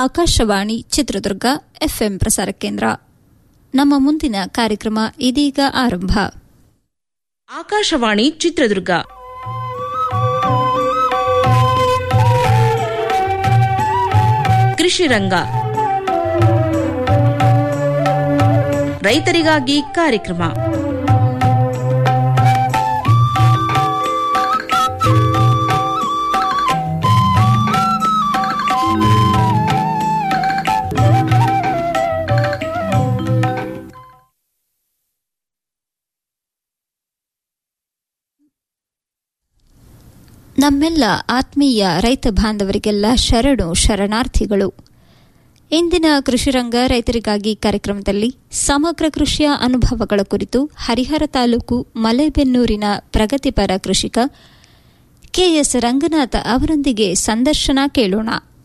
Akashvani Chitradurga FM ಪ್ರಸಾರ ಕೇಂದ್ರ ನಮ್ಮ ಮುಂದಿನ ಕಾರ್ಯಕ್ರಮ ಇದೀಗ ಆರಂಭ ಆಕಾಶವಾಣಿ ಚಿತ್ರದುರ್ಗ ಕೃಷಿ ರಂಗ ರೈತರಿಗಾಗಿ ಕಾರ್ಯಕ್ರಮ ನಮ್ಮೆಲ್ಲ ಆತ್ಮೀಯ ರೈತ ಬಾಂಧವರಿಗೆಲ್ಲ ಶರಣು ಶರಣಾರ್ಥಿಗಳು ಇಂದಿನ ಕೃಷಿರಂಗ ರೈತರಿಗಾಗಿ ಕಾರ್ಯಕ್ರಮದಲ್ಲಿ ಸಮಗ್ರ ಕೃಷಿಯ ಅನುಭವಗಳ ಕುರಿತು ಹರಿಹರ ತಾಲೂಕು ಮಲೆಬೆನ್ನೂರಿನ ಪ್ರಗತಿಪರ ಕೃಷಿಕ ಕೆಎಸ್ ರಂಗನಾಥ ಅವರೊಂದಿಗೆ ಸಂದರ್ಶನ ಕೇಳೋಣ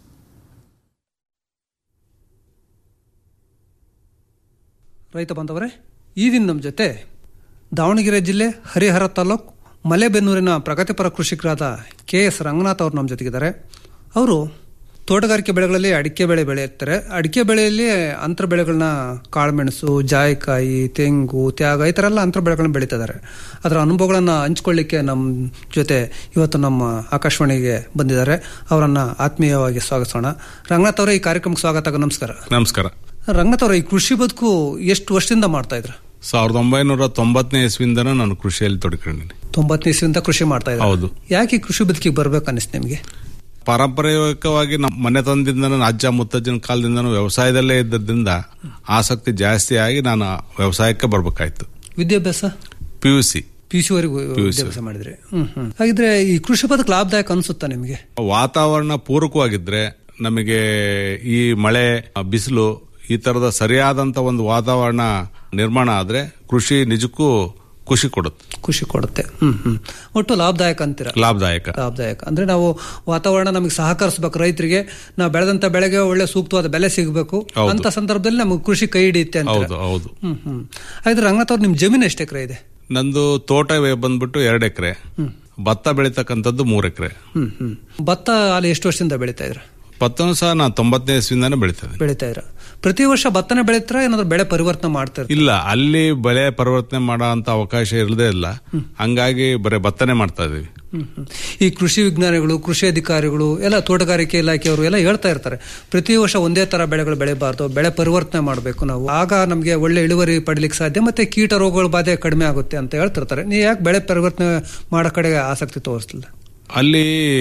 ರೈತ ಬಾಂಧವರೇ ಈ ದಿನ ನಮ್ಮ ಜೊತೆ ದಾವಣಗೆರೆ ಜಿಲ್ಲೆ ಹರಿಹರ ತಾಲೂಕು ಮಲೆಬೆನ್ನೂರಿನ ಪ್ರಗತಿಪರ ಕೃಷಿಕರಾದ ಕೆ ಎಸ್ ರಂಗನಾಥ್ ಅವರು ನಮ್ಮ ಜೊತೆಗಿದ್ದಾರೆ ಅವರು ತೋಟಗಾರಿಕೆ ಬೆಳೆಗಳಲ್ಲಿ ಅಡಿಕೆ ಬೆಳೆ ಬೆಳೆಯುತ್ತಾರೆ ಅಡಿಕೆ ಬೆಳೆಯಲ್ಲಿ ಅಂತರ ಬೆಳೆಗಳನ್ನ ಕಾಳುಮೆಣಸು ಜಾಯಿಕಾಯಿ ತೆಂಗು ತ್ಯಾಗ ಈ ಥರ ಎಲ್ಲ ಅಂತರ ಬೆಳೆಗಳನ್ನ ಬೆಳೀತಿದ್ದಾರೆ ಅದರ ಅನುಭವಗಳನ್ನು ಹಂಚ್ಕೊಳ್ಳಿಕ್ಕೆ ನಮ್ಮ ಜೊತೆ ಇವತ್ತು ನಮ್ಮ ಆಕಾಶವಾಣಿಗೆ ಬಂದಿದ್ದಾರೆ ಅವರನ್ನು ಆತ್ಮೀಯವಾಗಿ ಸ್ವಾಗತಿಸೋಣ ರಂಗನಾಥ್ ಅವರೇ ಈ ಕಾರ್ಯಕ್ರಮಕ್ಕೆ ಸ್ವಾಗತ ನಮಸ್ಕಾರ ನಮಸ್ಕಾರ ರಂಗನಾಥ್ ಅವರ ಈ ಕೃಷಿ ಬದುಕು ಎಷ್ಟು ವರ್ಷದಿಂದ ಮಾಡ್ತಾ ಇದ್ರ ಸಾವಿರದ ಒಂಬೈನೂರ ತೊಂಬತ್ತನೇ ಇಸ್ವಿಂದನೂ ನಾನು ಕೃಷಿಯಲ್ಲಿ ತೊಡಕೊಂಡಿದ್ದೀನಿ ತೊಂಬತ್ತನೇ ಇಸ್ವಿಯಿಂದ ಕೃಷಿ ಮಾಡ್ತಾ ಇದ್ರ ಹೌದು ಯಾಕೆ ಈ ಕೃಷಿ ಬದುಕಿಗೆ ಬರ್ಬೇಕು ಅನಿಸ್ತು ನಿಮಗೆ ಪಾರಂಪರಿಕವಾಗಿ ನಮ್ಮ ಮನೆ ತಂದಿಂದ ಅಜ್ಜ ಮುತ್ತಜ್ಜನ ಕಾಲದಿಂದನೂ ವ್ಯವಸಾಯದಲ್ಲೇ ಇದ್ದದ್ರಿಂದ ಆಸಕ್ತಿ ಜಾಸ್ತಿ ಆಗಿ ನಾನು ವ್ಯವಸಾಯಕ್ಕೆ ಬರ್ಬೇಕಾಯ್ತು ವಿದ್ಯಾಭ್ಯಾಸ P U C P C ವರೆಗೂ ವಿದ್ಯಾಭ್ಯಾಸ ಮಾಡಿದ್ರಿ ಹ್ಮ್ ಹ್ಮ್ ಹಾಗಿದ್ರೆ ಈ ಕೃಷಿ ಬದುಕು ಲಾಭದಾಯಕ ಅನ್ಸುತ್ತಾ ನಿಮಗೆ ವಾತಾವರಣ ಪೂರಕವಾಗಿದ್ರೆ ನಮಗೆ ಈ ಮಳೆ ಬಿಸಿಲು ಈ ತರದ ಸರಿಯಾದಂತ ಒಂದು ವಾತಾವರಣ ನಿರ್ಮಾಣ ಆದ್ರೆ ಕೃಷಿ ನಿಜಕ್ಕೂ ಖುಷಿ ಕೊಡುತ್ತೆ ಖುಷಿ ಕೊಡುತ್ತೆ ಹ್ಮ್ ಹ್ಮ್ ಒಟ್ಟು ಲಾಭದಾಯಕ ಅಂತೀರ ಲಾಭದಾಯಕ ಲಾಭದಾಯಕ ಅಂದ್ರೆ ನಾವು ವಾತಾವರಣ ನಮಗೆ ಸಹಕರಿಸಬೇಕು ರೈತರಿಗೆ ನಾವು ಬೆಳೆದಂತ ಬೆಳೆಗೆ ಒಳ್ಳೆ ಸೂಕ್ತವಾದ ಬೆಲೆ ಸಿಗಬೇಕು ಹೌದು. ಅಂತ ಸಂದರ್ಭದಲ್ಲಿ ನಮಗೆ ಕೃಷಿ ಕೈ ಹಿಡಿಯುತ್ತೆ ಅಂತ ಹೌದು ಹೌದು ಹ್ಮ್ ಹ್ಮ್ ಹಾಗಿದ್ರೆ ರಂಗನಾಥ್ ಅವ್ರ ನಿಮ್ ಜಮೀನು ಎಷ್ಟು ಎಕರೆ ಇದೆ ನಂದು ತೋಟ ಬಂದ್ಬಿಟ್ಟು ಎರಡು ಎಕರೆ ಭತ್ತ ಬೆಳೀತಕ್ಕಂಥದ್ದು ಮೂರು ಎಕರೆ ಹ್ಮ್ ಹ್ಮ್ ಭತ್ತ ಅಲ್ಲಿ ಎಷ್ಟು ವರ್ಷದಿಂದ ಬೆಳೀತಾ ಇದ್ರ ಭತ್ತನೂ ಸಹ ನಾನು ತೊಂಬತ್ತನೇ ಇಸ್ವಿಂದಾನೆ ಬೆಳೀತದೆ ಬೆಳೀತಾ ಇದ್ರ ಪ್ರತಿ ವರ್ಷ ಭತ್ತನ ಬೆಳೀತಾರ ಏನಾದ್ರು ಬೆಳೆ ಪರಿವರ್ತನೆ ಮಾಡ್ತಾ ಇರ್ತೀರಾ? ಇಲ್ಲ ಅಲ್ಲಿ ಬೆಳೆ ಪರಿವರ್ತನೆ ಮಾಡೋ ಅಂತ ಅವಕಾಶ ಇರದೇ ಇಲ್ಲ ಹಂಗಾಗಿ ಬರೀ ಭತ್ತನೆ ಮಾಡ್ತಾ ಇದೀವಿ ಹ್ಮ್ ಹ್ಮ್. ಈ ಕೃಷಿ ವಿಜ್ಞಾನಿಗಳು ಕೃಷಿ ಅಧಿಕಾರಿಗಳು ಎಲ್ಲ ತೋಟಗಾರಿಕೆ ಇಲಾಖೆಯವರು ಎಲ್ಲ ಹೇಳ್ತಾ ಇರ್ತಾರೆ ಪ್ರತಿ ವರ್ಷ ಒಂದೇ ತರ ಬೆಳೆಗಳು ಬೆಳೆಬಾರ್ದು ಬೆಳೆ ಪರಿವರ್ತನೆ ಮಾಡಬೇಕು ನಾವು ಆಗ ನಮಗೆ ಒಳ್ಳೆ ಇಳುವರಿ ಪಡಿಲಿಕ್ಕೆ ಸಾಧ್ಯ ಮತ್ತೆ ಕೀಟ ರೋಗಗಳ ಬಾಧೆ ಕಡಿಮೆ ಆಗುತ್ತೆ ಅಂತ ಹೇಳ್ತಿರ್ತಾರೆ ನೀವು ಯಾಕೆ ಬೆಳೆ ಪರಿವರ್ತನೆ ಮಾಡೋ ಕಡೆಗೆ ಆಸಕ್ತಿ ತೋರಿಸ್ತಿಲ್ಲ ಅಲ್ಲಿ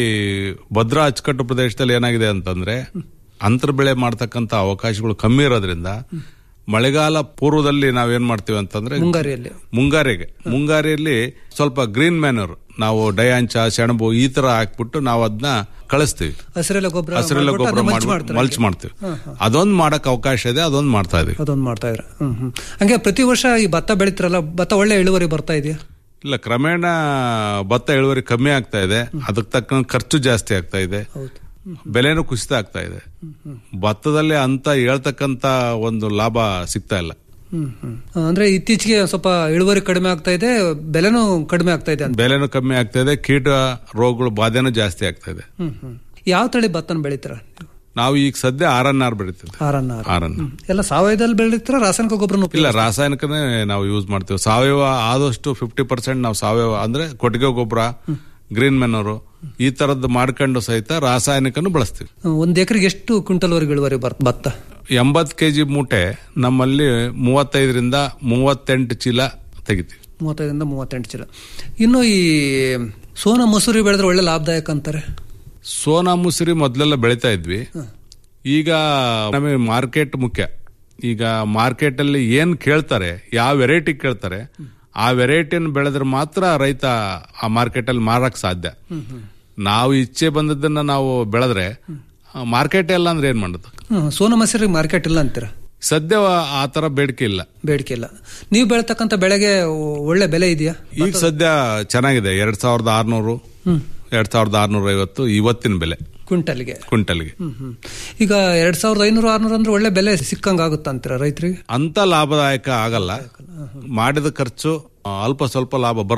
ಭದ್ರಾ ಅಚ್ಚುಕಟ್ಟು ಪ್ರದೇಶದಲ್ಲಿ ಏನಾಗಿದೆ ಅಂತಂದ್ರೆ ಅಂತರ ಬೆಳೆ ಮಾಡ್ತಕ್ಕಂತ ಅವಕಾಶಗಳು ಕಮ್ಮಿ ಇರೋದ್ರಿಂದ ಮಳೆಗಾಲ ಪೂರ್ವದಲ್ಲಿ ನಾವೇನ್ ಮಾಡ್ತೀವಿ ಅಂತಂದ್ರೆ ಮುಂಗಾರಿಯಲ್ಲಿ ಮುಂಗಾರಿಗೆ ಮುಂಗಾರಿಯಲ್ಲಿ ಸ್ವಲ್ಪ ಗ್ರೀನ್ ಮ್ಯಾನರ್ ನಾವು ಡಯಾಂಚ ಸೆಣಬು ಈ ತರ ಹಾಕ್ಬಿಟ್ಟು ನಾವು ಅದನ್ನ ಕಳಿಸ್ತೀವಿ ಹಸಿರೆಲೆ ಗೊಬ್ಬರ ಹಸಿರೆಲ್ಲ ಮಾಡ್ಬಿಟ್ಟು ಗೊಬ್ಬರ ಅದನ್ನ ಮಲ್ಚ್ ಮಾಡ್ಬಿಟ್ಟು ಮಾಡ್ತಾರೆ. ಮಲ್ಚ್ ಮಾಡ್ತೀವಿ ಅದೊಂದು ಮಾಡಕ್ ಅವಕಾಶ ಇದೆ ಅದೊಂದು ಮಾಡ್ತಾ ಇದೀವಿ ಅದೊಂದು ಮಾಡ್ತಾ ಇದ್ರ ಹ್ಮ್ ಹ್ಮ್ ಹಂಗೆ ಪ್ರತಿ ವರ್ಷ ಈ ಭತ್ತ ಬೆಳಿತಿರಲ್ಲ ಭತ್ತ ಒಳ್ಳೆ ಇಳುವರಿ ಬರ್ತಾ ಇದೆಯಾ ಇಲ್ಲ ಕ್ರಮೇಣ ಭತ್ತ ಇಳುವರಿ ಕಮ್ಮಿ ಆಗ್ತಾ ಇದೆ ಅದಕ್ಕೆ ತಕ್ಕಂಗೆ ಖರ್ಚು ಜಾಸ್ತಿ ಆಗ್ತಾ ಇದೆ ಹೌದು ಬೆಲೆನೂ ಕುಸಿತ ಆಗ್ತಾ ಇದೆ ಭತ್ತದಲ್ಲಿ ಅಂತ ಹೇಳ್ತಕ್ಕಂತ ಒಂದು ಲಾಭ ಸಿಗ್ತಾ ಇಲ್ಲ ಹ್ಮ್ ಹ್ಮ್ ಅಂದ್ರೆ ಇತ್ತೀಚೆಗೆ ಸ್ವಲ್ಪ ಇಳುವರಿ ಕಡಿಮೆ ಆಗ್ತಾ ಇದೆ ಬೆಲೆನೂ ಕಡಿಮೆ ಆಗ್ತಾ ಇದೆ ಅಂತ ಬೆಲೆನೂ ಕಮ್ಮಿ ಆಗ್ತಾ ಇದೆ ಕೀಟ ರೋಗಗಳು ಬಾಧೆನೂ ಜಾಸ್ತಿ ಆಗ್ತಾ ಇದೆ ಹ್ಮ್ ಹ್ಮ್ ಯಾವ ತಳಿ ಭತ್ತನ ಬೆಳಿತೀರ ನಾವು ಈಗ ಸದ್ಯ ಆರ್ ಎನ್ ಆರ್ ಬೆಳಿತೀವಿ ಆರನ್ನ ಆರ್ ಎನ್ ಎಲ್ಲ ಸಾವಯವದಲ್ಲಿ ಬೆಳಿತೀರ ರಾಸಾಯನಿಕ ಗೊಬ್ಬರನು ಇಲ್ಲ ರಾಸಾಯನಿಕನೇ ನಾವು ಯೂಸ್ ಮಾಡ್ತೀವಿ ಸಾವಯವ ಆದಷ್ಟು ಫಿಫ್ಟಿ ಪರ್ಸೆಂಟ್ ನಾವು ಸಾವಯವ ಅಂದ್ರೆ ಕೊಟ್ಟಿಗೆ ಗೊಬ್ಬರ ಗ್ರೀನ್ ಮೆನೋರು ಈ ತರದ್ದು ಮಾಡ್ಕೊಂಡು ಸಹಿತ ರಾಸಾಯನಿಕನು ಬಳಸ್ತೀವಿ ಒಂದ್ ಎಕರೆಗೆ ಎಷ್ಟು ಕ್ವಿಂಟಲ್ ವರೆಗೆ ಇಳುವರಿ ಬರ್ ಭತ್ತ ಎಂಬತ್ ಕೆಜಿ ಮೂಟೆ ನಮ್ಮಲ್ಲಿ ಮೂವತ್ತೈದರಿಂದ ಮೂವತ್ತೆಂಟು ಚೀಲ ತೆಗಿತೀವಿ ಮೂವತ್ತೈದರಿಂದ ಮೂವತ್ತೆಂಟು ಚೀಲ ಇನ್ನು ಈ ಸೋನಾ ಮಸೂರಿ ಬೆಳೆದ್ರೆ ಒಳ್ಳೆ ಲಾಭದಾಯಕ ಅಂತಾರೆ ಸೋನಾ ಮುಸುರಿ ಮೊದಲೆಲ್ಲ ಬೆಳಿತಾ ಇದ್ವಿ ಈಗ ನಮಗೆ ಮಾರ್ಕೆಟ್ ಮುಖ್ಯ ಈಗ ಮಾರ್ಕೆಟ್ ಅಲ್ಲಿ ಏನ್ ಕೇಳ್ತಾರೆ ಯಾವ ವೆರೈಟಿ ಕೇಳ್ತಾರೆ ಆ ವೆರೈಟಿಯನ್ನು ಬೆಳೆದ್ರೆ ಮಾತ್ರ ರೈತ ಆ ಮಾರ್ಕೆಟ್ ಅಲ್ಲಿ ಮಾರಕ್ ಸಾಧ್ಯ ನಾವು ಇಚ್ಛೆ ಬಂದದ್ದನ್ನ ನಾವು ಬೆಳೆದ್ರೆ ಮಾರ್ಕೆಟ್ ಎಲ್ಲ ಅಂದ್ರೆ ಏನ್ ಮಾಡೋದು ಹ್ಮ್, ಸೋನಾ ಮಸೂರಿ ಮಾರ್ಕೆಟ್ ಇಲ್ಲ ಅಂತೀರ ಸದ್ಯ ಆ ತರ ಬೇಡಿಕೆ ಇಲ್ಲ ಬೇಡಿಕೆ ಇಲ್ಲ ನೀವು ಬೆಳತಕ್ಕಂತ ಬೆಳೆಗೆ ಒಳ್ಳೆ ಬೆಲೆ ಇದೆಯಾ ಈಗ ಸದ್ಯ ಚೆನ್ನಾಗಿದೆ ಎರಡ್ ಸಾವಿರದ ಆರ್ನೂರು ಎರಡ್ ಸಾವಿರದ ಆರ್ನೂರ ಐವತ್ತು ಇವತ್ತಿನ ಬೆಲೆ ಕ್ವಿಂಟಲ್ಗೆ ಕ್ವಿಂಟಲ್ಗೆ ಹ್ಮ್ ಹ್ಮ್ ಈಗ ಎರಡ್ ಸಾವಿರದ ಐನೂರು ಆರ್ನೂರು ಅಂದ್ರೆ ಒಳ್ಳೆ ಬೆಲೆ ಸಿಕ್ಕಂಗ ಆಗುತ್ತಾ ಅಂತೀರಾ ರೈತರಿಗೆ ಅಂತ ಲಾಭದಾಯಕ ಆಗಲ್ಲ ಮಾಡಿದ ಖರ್ಚು ಆ, ಅಲ್ಪ ಸ್ವಲ್ಪ ಲಾಭ ಬರುತ್ತೆ